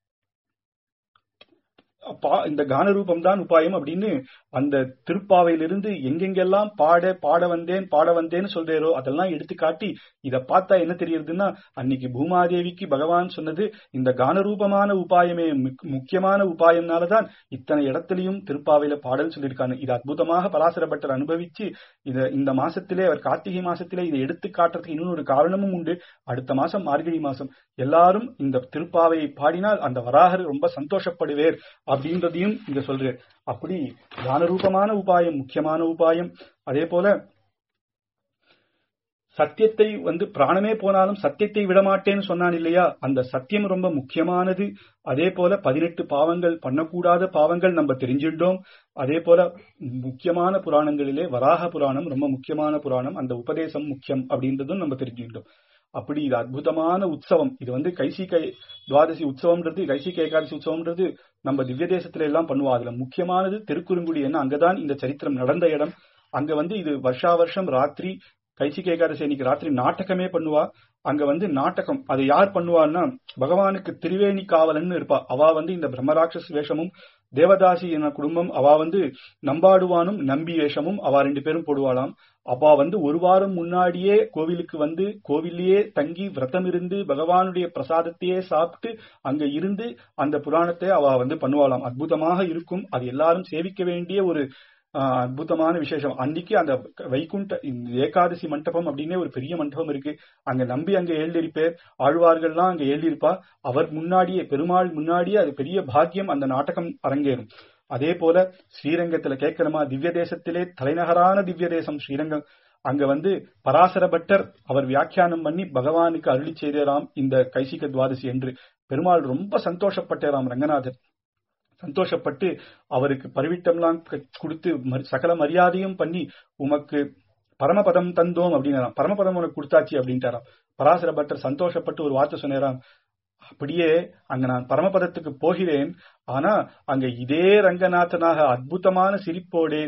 பா- இந்த கானரூபம் தான் உபாயம் அப்படின்னு அந்த திருப்பாவையிலிருந்து எங்கெங்கெல்லாம் பாட பாட வந்தேன் பாட வந்தேன்னு சொல்றேரோ அதெல்லாம் எடுத்து காட்டி இத பார்த்தா என்ன தெரியுதுன்னா அன்னைக்கு பூமாதேவிக்கு பகவான் சொன்னது இந்த கானரூபமான உபாயமே முக்- முக்கியமான உபாயம்னாலதான் இத்தனை இடத்துலயும் திருப்பாவையில பாடல் சொல்லியிருக்காங்க இது அற்புதமாக பராசர பட்டர் அனுபவிச்சு இத இந்த மாசத்திலே அவர் கார்த்திகை மாசத்திலே இதை எடுத்து காட்டுறதுக்கு இன்னொரு காரணமும் உண்டு அடுத்த மாசம் மார்கழி மாசம் எல்லாரும் இந்த திருப்பாவையை பாடினால் அந்த வராகர் ரொம்ப சந்தோஷப்படுவேர் அப்படின்றதையும் இங்க சொல்றார் அப்படி ஞானரூபமான உபாயம் முக்கியமான உபாயம் அதே போல சத்தியத்தை வந்து பிராணமே போனாலும் சத்தியத்தை விடமாட்டேன்னு சொன்னான் இல்லையா அந்த சத்தியம் ரொம்ப முக்கியமானது அதே போல பதினெட்டு பாவங்கள் பண்ணக்கூடாத பாவங்கள் நம்ம தெரிஞ்சிட்டோம் அதே போல முக்கியமான புராணங்களிலே வராக புராணம் ரொம்ப முக்கியமான புராணம் அந்த உபதேசம் முக்கியம் அப்படின்றதும் நம்ம தெரிஞ்சுக்கிட்டோம் அப்படி இது அற்புதமான உற்சவம் இது வந்து கைசிகை துவாதசி உற்சவம்ன்றது கைசிகை ஏகாதசி உற்சவம்ன்றது நம்ம திவ்ய தேசத்துல எல்லாம் பண்ணுவோம் அதுல முக்கியமானது திருக்குறுங்குடி ஏன்னா அங்கதான் இந்த சரித்திரம் நடந்த இடம் அங்க வந்து இது வருஷா வருஷம் ராத்திரி கைசிகை ஏகாதசி அன்னைக்கு ராத்திரி நாடகமே பண்ணுவா அங்க வந்து நாடகம் அதை யார் பண்ணுவான்னா பகவானுக்கு திரிவேணி காவலன்னு இருப்பா அவ வந்து இந்த பிரம்மராட்சஸ் வேஷமும் தேவதாசி என குடும்பம் அவ வந்து நம்பாடுவானும் நம்பி வேஷமும் அவ ரெண்டு பேரும் போடுவாளாம் அப்பா வந்து ஒரு வாரம் முன்னாடியே கோவிலுக்கு வந்து கோவிலேயே தங்கி விரதம் இருந்து பகவானுடைய பிரசாதத்தையே சாப்பிட்டு அங்க இருந்து அந்த புராணத்தை அவ வந்து பண்ணுவாளாம் அற்புதமாக இருக்கும் அது எல்லாரும் சேவிக்க வேண்டிய ஒரு ஆஹ், அற்புதமான விசேஷம் அன்னைக்கு அந்த வைகுண்ட இந்த ஏகாதசி மண்டபம் அப்படின்னே ஒரு பெரிய மண்டபம் இருக்கு அங்க நம்பி அங்க எழுதியிருப்பேர் ஆழ்வார்கள்லாம் அங்க எழுதியிருப்பா அவர் முன்னாடியே பெருமாள் முன்னாடியே அது பெரிய பாக்கியம் அந்த நாடகம் அரங்கேறும் அதே போல ஸ்ரீரங்கத்துல கேட்கணுமா திவ்ய தேசத்திலே தலைநகரான திவ்ய தேசம் ஸ்ரீரங்கம் அங்க வந்து பராசர பட்டர் அவர் வியாக்கியானம் பண்ணி பகவானுக்கு அருளி செய்தாராம் இந்த கைசிக துவாதசி என்று பெருமாள் ரொம்ப சந்தோஷப்பட்டாராம் ரங்கநாதர் சந்தோஷப்பட்டு அவருக்கு பரிவிட்டம்லாம் க- கொடுத்து மரி- சகல மரியாதையும் பண்ணி உமக்கு பரமபதம் தந்தோம் அப்படின்னாராம் பரமபதம் உனக்கு கொடுத்தாச்சு அப்படின்ட்டாராம் பராசர பட்டர் சந்தோஷப்பட்டு ஒரு வார்த்தை சொன்னாராம் அப்படியே அங்க நான் பரமபதத்துக்கு போகிறேன் ஆனா அங்க இதே ரங்கநாதனாக அற்புதமான சிரிப்போடே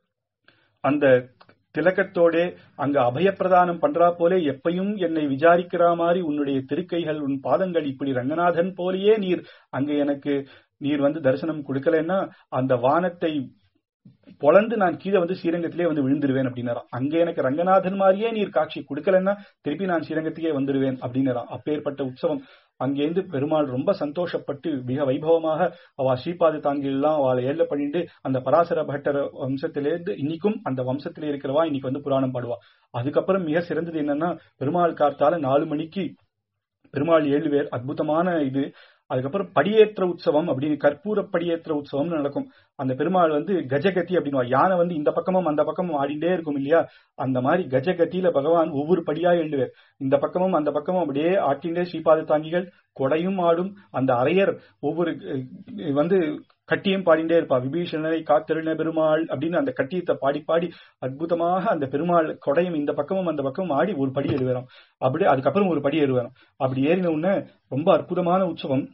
அந்த திலக்கத்தோடே அங்க அபயப்பிரதானம் பண்றா போலே எப்பையும் என்னை விசாரிக்கிற மாதிரி உன்னுடைய திருக்கைகள் உன் பாதங்கள் இப்படி ரங்கநாதன் போலேயே நீர் அங்க எனக்கு நீர் வந்து தரிசனம் கொடுக்கலன்னா அந்த வானத்தை பொளந்து நான் கீழே வந்து ஸ்ரீரங்கத்திலே வந்து விழுந்துருவேன் அப்படின்னாராம் அங்க எனக்கு ரங்கநாதன் மாதிரியே நீர் காட்சி கொடுக்கலன்னா திருப்பி நான் ஸ்ரீரங்கத்துக்கே வந்துடுவேன் அப்படின்னாராம் அப்பேற்பட்ட உற்சவம் அங்கேருந்து பெருமாள் ரொம்ப சந்தோஷப்பட்டு மிக வைபவமாக அவ ஸ்ரீபாத தாங்கிலாம் அவளை ஏழ பண்ணிட்டு அந்த பராசர பட்டர் வம்சத்திலேருந்து இன்னைக்கும் அந்த வம்சத்திலே இருக்கிறவா இன்னைக்கு வந்து புராணம் பாடுவா அதுக்கப்புறம் மிக சிறந்தது என்னன்னா பெருமாள் காத்தால நாலு மணிக்கு பெருமாள் ஏழு பேர் அற்புதமான இது அதுக்கப்புறம் படியேற்ற உற்சவம் அப்படின்னு கற்பூர படியேற்ற உற்சவம்னு நடக்கும் அந்த பெருமாள் வந்து கஜகதி அப்படின்னு யானை வந்து இந்த பக்கமும் அந்த பக்கமும் ஆடிண்டே இருக்கும் இல்லையா அந்த மாதிரி கஜகதியில பகவான் ஒவ்வொரு படியா எழுதுவார் இந்த பக்கமும் அந்த பக்கமும் அப்படியே ஆட்டிண்டே ஸ்ரீபாத தாங்கிகள் கொடையும் ஆடும் அந்த அரையர் ஒவ்வொரு அஹ், வந்து கட்டியும் பாடிண்டே இருப்பா விபீஷணனை காத்திருந்த பெருமாள் அப்படின்னு அந்த கட்டியத்தை பாடி பாடி அற்புதமாக அந்த பெருமாள் கொடையும் இந்த பக்கமும் அந்த பக்கமும் ஆடி ஒரு படி ஏறுவாராம் அப்படி அதுக்கப்புறம் ஒரு படி ஏறுவாராம் அப்படி ஏறின உடனே ரொம்ப அற்புதமான உற்சவம்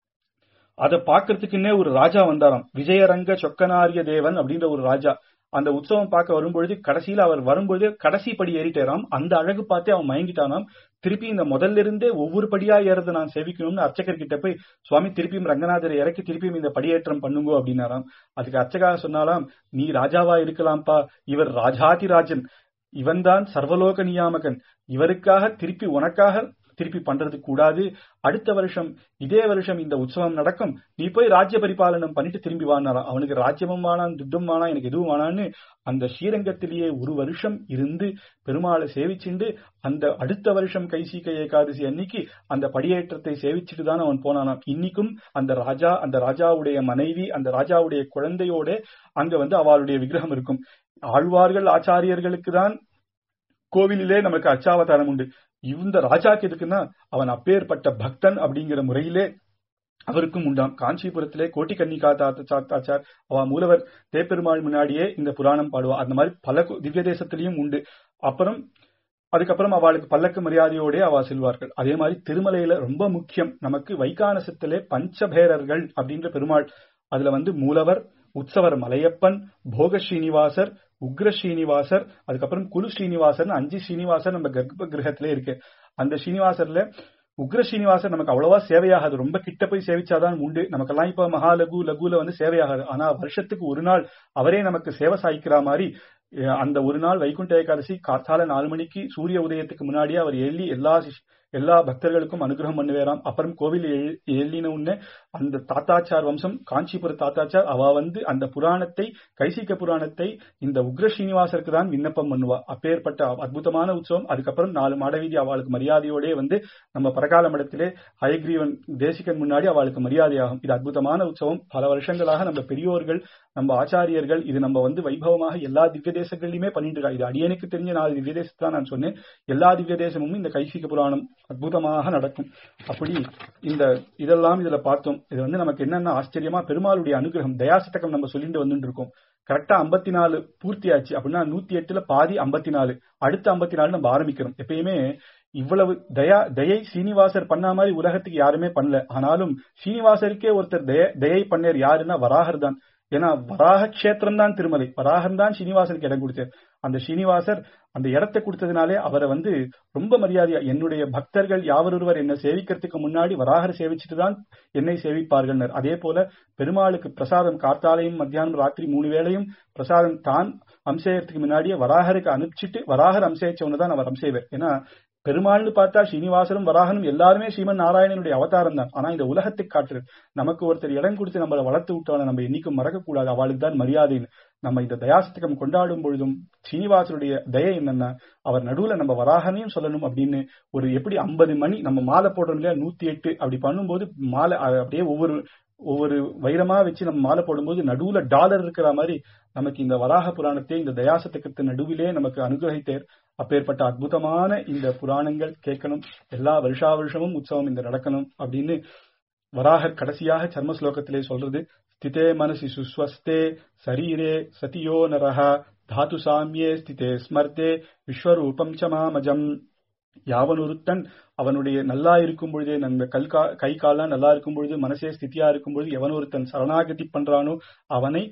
அதை பார்க்கறதுக்குன்னே ஒரு ராஜா வந்தாராம் விஜயரங்க சொக்கனாரிய தேவன் அப்படின்ற ஒரு ராஜா அந்த உற்சவம் பார்க்க வரும்பொழுது கடைசியில அவர் வரும்பொழுது கடைசி படி ஏறிட்டாராம் அந்த அழகு பார்த்தே அவன் மயங்கிட்டானாம் திருப்பி இந்த முதல்ல இருந்தே ஒவ்வொரு படியா ஏறது நான் சேவிக்கணும்னு அர்ச்சகர் கிட்ட போய் சுவாமி திருப்பியும் ரங்கநாதரை இறக்கி திருப்பியும் இந்த படியேற்றம் பண்ணுங்க அப்படின்னாராம் அதுக்கு அர்ச்சகா சொன்னாலாம் நீ ராஜாவா இருக்கலாம்ப்பா இவர் ராஜாதிராஜன் இவன்தான் சர்வலோக நியாமகன் இவருக்காக திருப்பி உனக்காக திருப்பி பண்றது கூடாது அடுத்த வருஷம் இதே வருஷம் இந்த உற்சவம் நடக்கும் நீ போய் ராஜ்ய பரிபாலனம் பண்ணிட்டு திரும்பி வானாராம் அவனுக்கு ராஜ்யமும் வேணாம் துட்டும் வேணாம் எனக்கு எதுவும் வேணான்னு அந்த ஸ்ரீரங்கத்திலேயே ஒரு வருஷம் இருந்து பெருமாளை சேவிச்சுண்டு அந்த அடுத்த வருஷம் கைசிக ஏகாதசி அன்னைக்கு அந்த படியேற்றத்தை சேவிச்சுட்டு தான் அவன் போனானாம் இன்னைக்கும் அந்த ராஜா அந்த ராஜாவுடைய மனைவி அந்த ராஜாவுடைய குழந்தையோட அங்க வந்து அவளுடைய விக்கிரகம் இருக்கும் ஆழ்வார்கள் ஆச்சாரியர்களுக்கு தான் கோவிலிலே நமக்கு அச்சாவதாரம் உண்டு இந்த ராஜாக்கு எதுக்குன்னா அவன் அப்பேற்பட்ட பக்தன் அப்படிங்கிற முறையிலே அவருக்கும் உண்டாம் காஞ்சிபுரத்திலே கோட்டி கன்னிகா தாத்தாச்சார் அவ மூலவர் தேப்பெருமாள் முன்னாடியே இந்த புராணம் பாடுவா அந்த மாதிரி பல திவ்ய தேசத்திலையும் உண்டு அப்புறம் அதுக்கப்புறம் அவளுக்கு பல்லக்கு மரியாதையோட அவ செல்வார்கள் அதே மாதிரி திருமலையில ரொம்ப முக்கியம் நமக்கு வைகானசத்திலே பஞ்சபேரர்கள் அப்படின்ற பெருமாள் அதுல வந்து மூலவர் உற்சவர் மலையப்பன் போக ஸ்ரீனிவாசர் உக்ர ஸ்ரீனிவாசர் அதுக்கப்புறம் குரு ஸ்ரீனிவாசர் அஞ்சு ஸ்ரீனிவாசர் நம்ம கர்ப்ப கிரகத்திலே இருக்கு அந்த ஸ்ரீனிவாசர்ல உக்ர ஸ்ரீனிவாசர் நமக்கு அவ்வளவா சேவையாகாது ரொம்ப கிட்ட போய் சேவிச்சாதான் உண்டு நமக்கெல்லாம் இப்ப மகாலகு லகுல வந்து சேவையாகாது ஆனா வருஷத்துக்கு ஒரு நாள் அவரே நமக்கு சேவை சாய்க்கிற மாதிரி அந்த ஒரு நாள் வைகுண்ட ஏகாதசி காத்தால நாலு மணிக்கு சூரிய உதயத்துக்கு முன்னாடியே அவர் எள்ளி எல்லா எல்லா பக்தர்களுக்கும் அனுகிரகம் பண்ணுவேராம் அப்புறம் கோவில் எள்ளின உடனே அந்த தாத்தாச்சார் வம்சம் காஞ்சிபுர தாத்தாச்சார் அவ வந்து அந்த புராணத்தை கைசிக்க புராணத்தை இந்த உக்ர ஸ்ரீனிவாசருக்கு தான் விண்ணப்பம் பண்ணுவா அப்பேற்பட்ட அற்புதமான உற்சவம் அதுக்கப்புறம் நாலு மாடவீதி அவளுக்கு மரியாதையோடே வந்து நம்ம பரகால மடத்திலே ஹயக்ரீவன் தேசிகன் முன்னாடி அவளுக்கு மரியாதையாகும் இது அற்புதமான உற்சவம் பல வருஷங்களாக நம்ம பெரியோர்கள் நம்ம ஆச்சாரியர்கள் இது நம்ம வந்து வைபவமாக எல்லா திவ்ய தேசங்கள்லயுமே பண்ணிட்டு இருக்கா இது அடியனுக்கு தெரிஞ்ச நாலு திவ்ய தேசத்தை தான் நான் சொன்னேன் எல்லா திவ்ய தேசமும் இந்த கைசிக புராணம் அற்புதமாக நடக்கும் அப்படி இந்த இதெல்லாம் இதுல பார்த்தோம் இது வந்து நமக்கு என்னென்ன ஆச்சரியமா பெருமாளுடைய அனுகிரகம் தயாசதகம் நம்ம சொல்லிட்டு வந்துட்டு இருக்கோம் கரெக்டா ஐம்பத்தி நாலு பூர்த்தி ஆச்சு அப்படின்னா நூத்தி எட்டுல பாதி ஐம்பத்தி நாலு அடுத்த ஐம்பத்தி நாலு நம்ம ஆரம்பிக்கிறோம் எப்பயுமே இவ்வளவு தயா தயை சீனிவாசர் பண்ண மாதிரி உலகத்துக்கு யாருமே பண்ணல ஆனாலும் சீனிவாசருக்கே ஒருத்தர் தய தயை பண்ணார் யாருன்னா வராகர் தான் ஏன்னா வராக கஷேத்திரம் தான் திருமலை வராகன் தான் ஸ்ரீனிவாசனுக்கு இடம் கொடுத்தார் அந்த ஸ்ரீனிவாசர் அந்த இடத்தை கொடுத்ததுனாலே அவரை வந்து ரொம்ப மரியாதையா என்னுடைய பக்தர்கள் யாவரொருவர் என்ன சேவிக்கிறதுக்கு முன்னாடி வராகர் சேவிச்சுட்டு தான் என்னை சேவிப்பார்கள் அதே போல பெருமாளுக்கு பிரசாதம் கார்த்தாலையும் மத்தியானம் ராத்திரி மூணு வேளையும் பிரசாதம் தான் அம்சேயத்துக்கு முன்னாடியே வராகருக்கு அனுப்பிச்சிட்டு வராகர் அம்சேச்சவனு தான் அவர் அம்சேவர் ஏன்னா பெருமாள்னு பார்த்தா ஸ்ரீனிவாசனும் வராகனும் எல்லாருமே ஸ்ரீமன் நாராயணனுடைய அவதாரம் தான் ஆனா இந்த உலகத்துக்கு காட்டுறது நமக்கு ஒருத்தர் இடம் கொடுத்து நம்மளை வளர்த்து விட்டவன நம்ம என்னைக்கும் மறக்கக்கூடாது அவளுக்கு தான் மரியாதைன்னு நம்ம இந்த தயாசத்தகம் கொண்டாடும் பொழுதும் ஸ்ரீனிவாசனுடைய தயை என்னன்னா அவர் நடுவுல நம்ம வராகனையும் சொல்லணும் அப்படின்னு ஒரு எப்படி ஐம்பது மணி நம்ம மாலை போடுறோம் இல்லையா நூத்தி எட்டு அப்படி பண்ணும்போது மாலை அப்படியே ஒவ்வொரு ஒவ்வொரு வைரமா வச்சு நம்ம மாலை போடும்போது நடுவுல டாலர் இருக்கிற மாதிரி நமக்கு இந்த வராக புராணத்தை இந்த தயாசத்துக்கத்து நடுவிலே நமக்கு அனுகிரகித்தேர் அப்பேற்பட்ட அற்புதமான இந்த புராணங்கள் கேட்கணும் எல்லா வருஷா வருஷமும் உற்சவம் இந்த நடக்கணும் அப்படின்னு வராகர் கடைசியாக சர்ம ஸ்லோகத்திலே சொல்றது ஸ்திதே மனசி சுஸ்வஸ்தே சரீரே சதியோ நரஹ தாது சாமியே ஸ்திதே ஸ்மர்த்தே விஸ்வரூபம் ச மாமஜம் யாவனொருத்தன் அவனுடைய நல்லா இருக்கும் பொழுதே நம்ம கல்கா கை காலாம் நல்லா இருக்கும் பொழுது மனசே ஸ்திதியா இருக்கும் பொழுது எவனொருத்தன் சரணாகதி பண்றானோ அவனை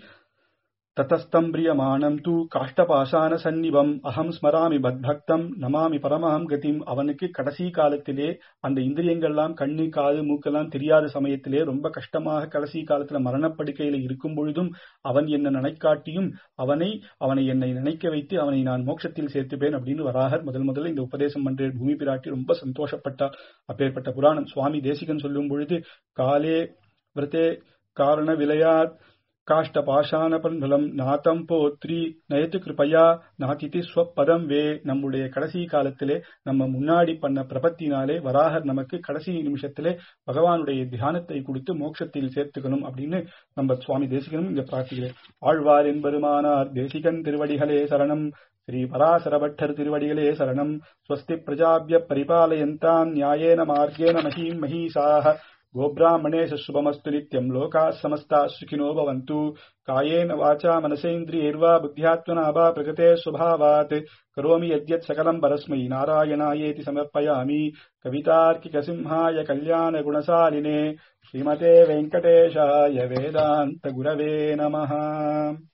தத்தஸ்தம்பிரியமானம் தூ காஷ்டபாசான சந்நிபம் அகம் ஸ்மராமி பக்தம் நமாமி பரமஹம் கதிம் அவனுக்கு கடைசி காலத்திலே அந்த இந்திரியங்கள்லாம் கண்ணு காது மூக்கெல்லாம் தெரியாத சமயத்திலே ரொம்ப கஷ்டமாக கடைசி காலத்துல மரணப்படுக்கையில இருக்கும் பொழுதும் அவன் என்ன நினைக்காட்டியும் அவனை அவனை என்னை நினைக்க வைத்து அவனை நான் மோட்சத்தில் சேர்த்துப்பேன் அப்படின்னு வராகர் முதல் முதல்ல இந்த உபதேசம் பண்ற பூமி பிராட்டி ரொம்ப சந்தோஷப்பட்டார் அப்பேற்பட்ட புராணம் சுவாமி தேசிகன் சொல்லும் பொழுது காலே விரதே காரண விளையாத் காஷ்ட பாஷான பன்மலம் நாத்தம் போத்ரி நயத்து கிருப்பையா நாத்தித்தி ஸ்வப்பதம் வே நம்முடைய கடைசி காலத்திலே நம்ம முன்னாடி பண்ண பிரபத்தினாலே வராகர் நமக்கு கடைசி நிமிஷத்திலே பகவானுடைய தியானத்தை கொடுத்து மோட்சத்தில் சேர்த்துக்கணும் அப்படின்னு நம்ம சுவாமி தேசிகனும் இங்க பிரார்த்திக்கிறேன் ஆழ்வார் என்பெருமானார் தேசிகன் திருவடிகளே சரணம் ஸ்ரீ பராசரபட்டர் திருவடிகளே சரணம் ஸ்வஸ்தி பிரஜாபிய பரிபாலயந்தாம் நியாயேன மார்கேன மஹீம் மஹீசாக गोब्राह्मणेश शुभमस्तु नित्यम् लोकाः समस्ताः सुखिनो भवन्तु कायेन वाचा मनसेन्द्रियैर्वा बुद्ध्यात्मना वा प्रकृते स्वभावात् करोमि यद्यत् सकलम् परस्मै नारायणायेति समर्पयामि कवितार्किकसिंहाय कल्याणगुणशालिने श्रीमते वेङ्कटेशाय वेदान्तगुरवे नमः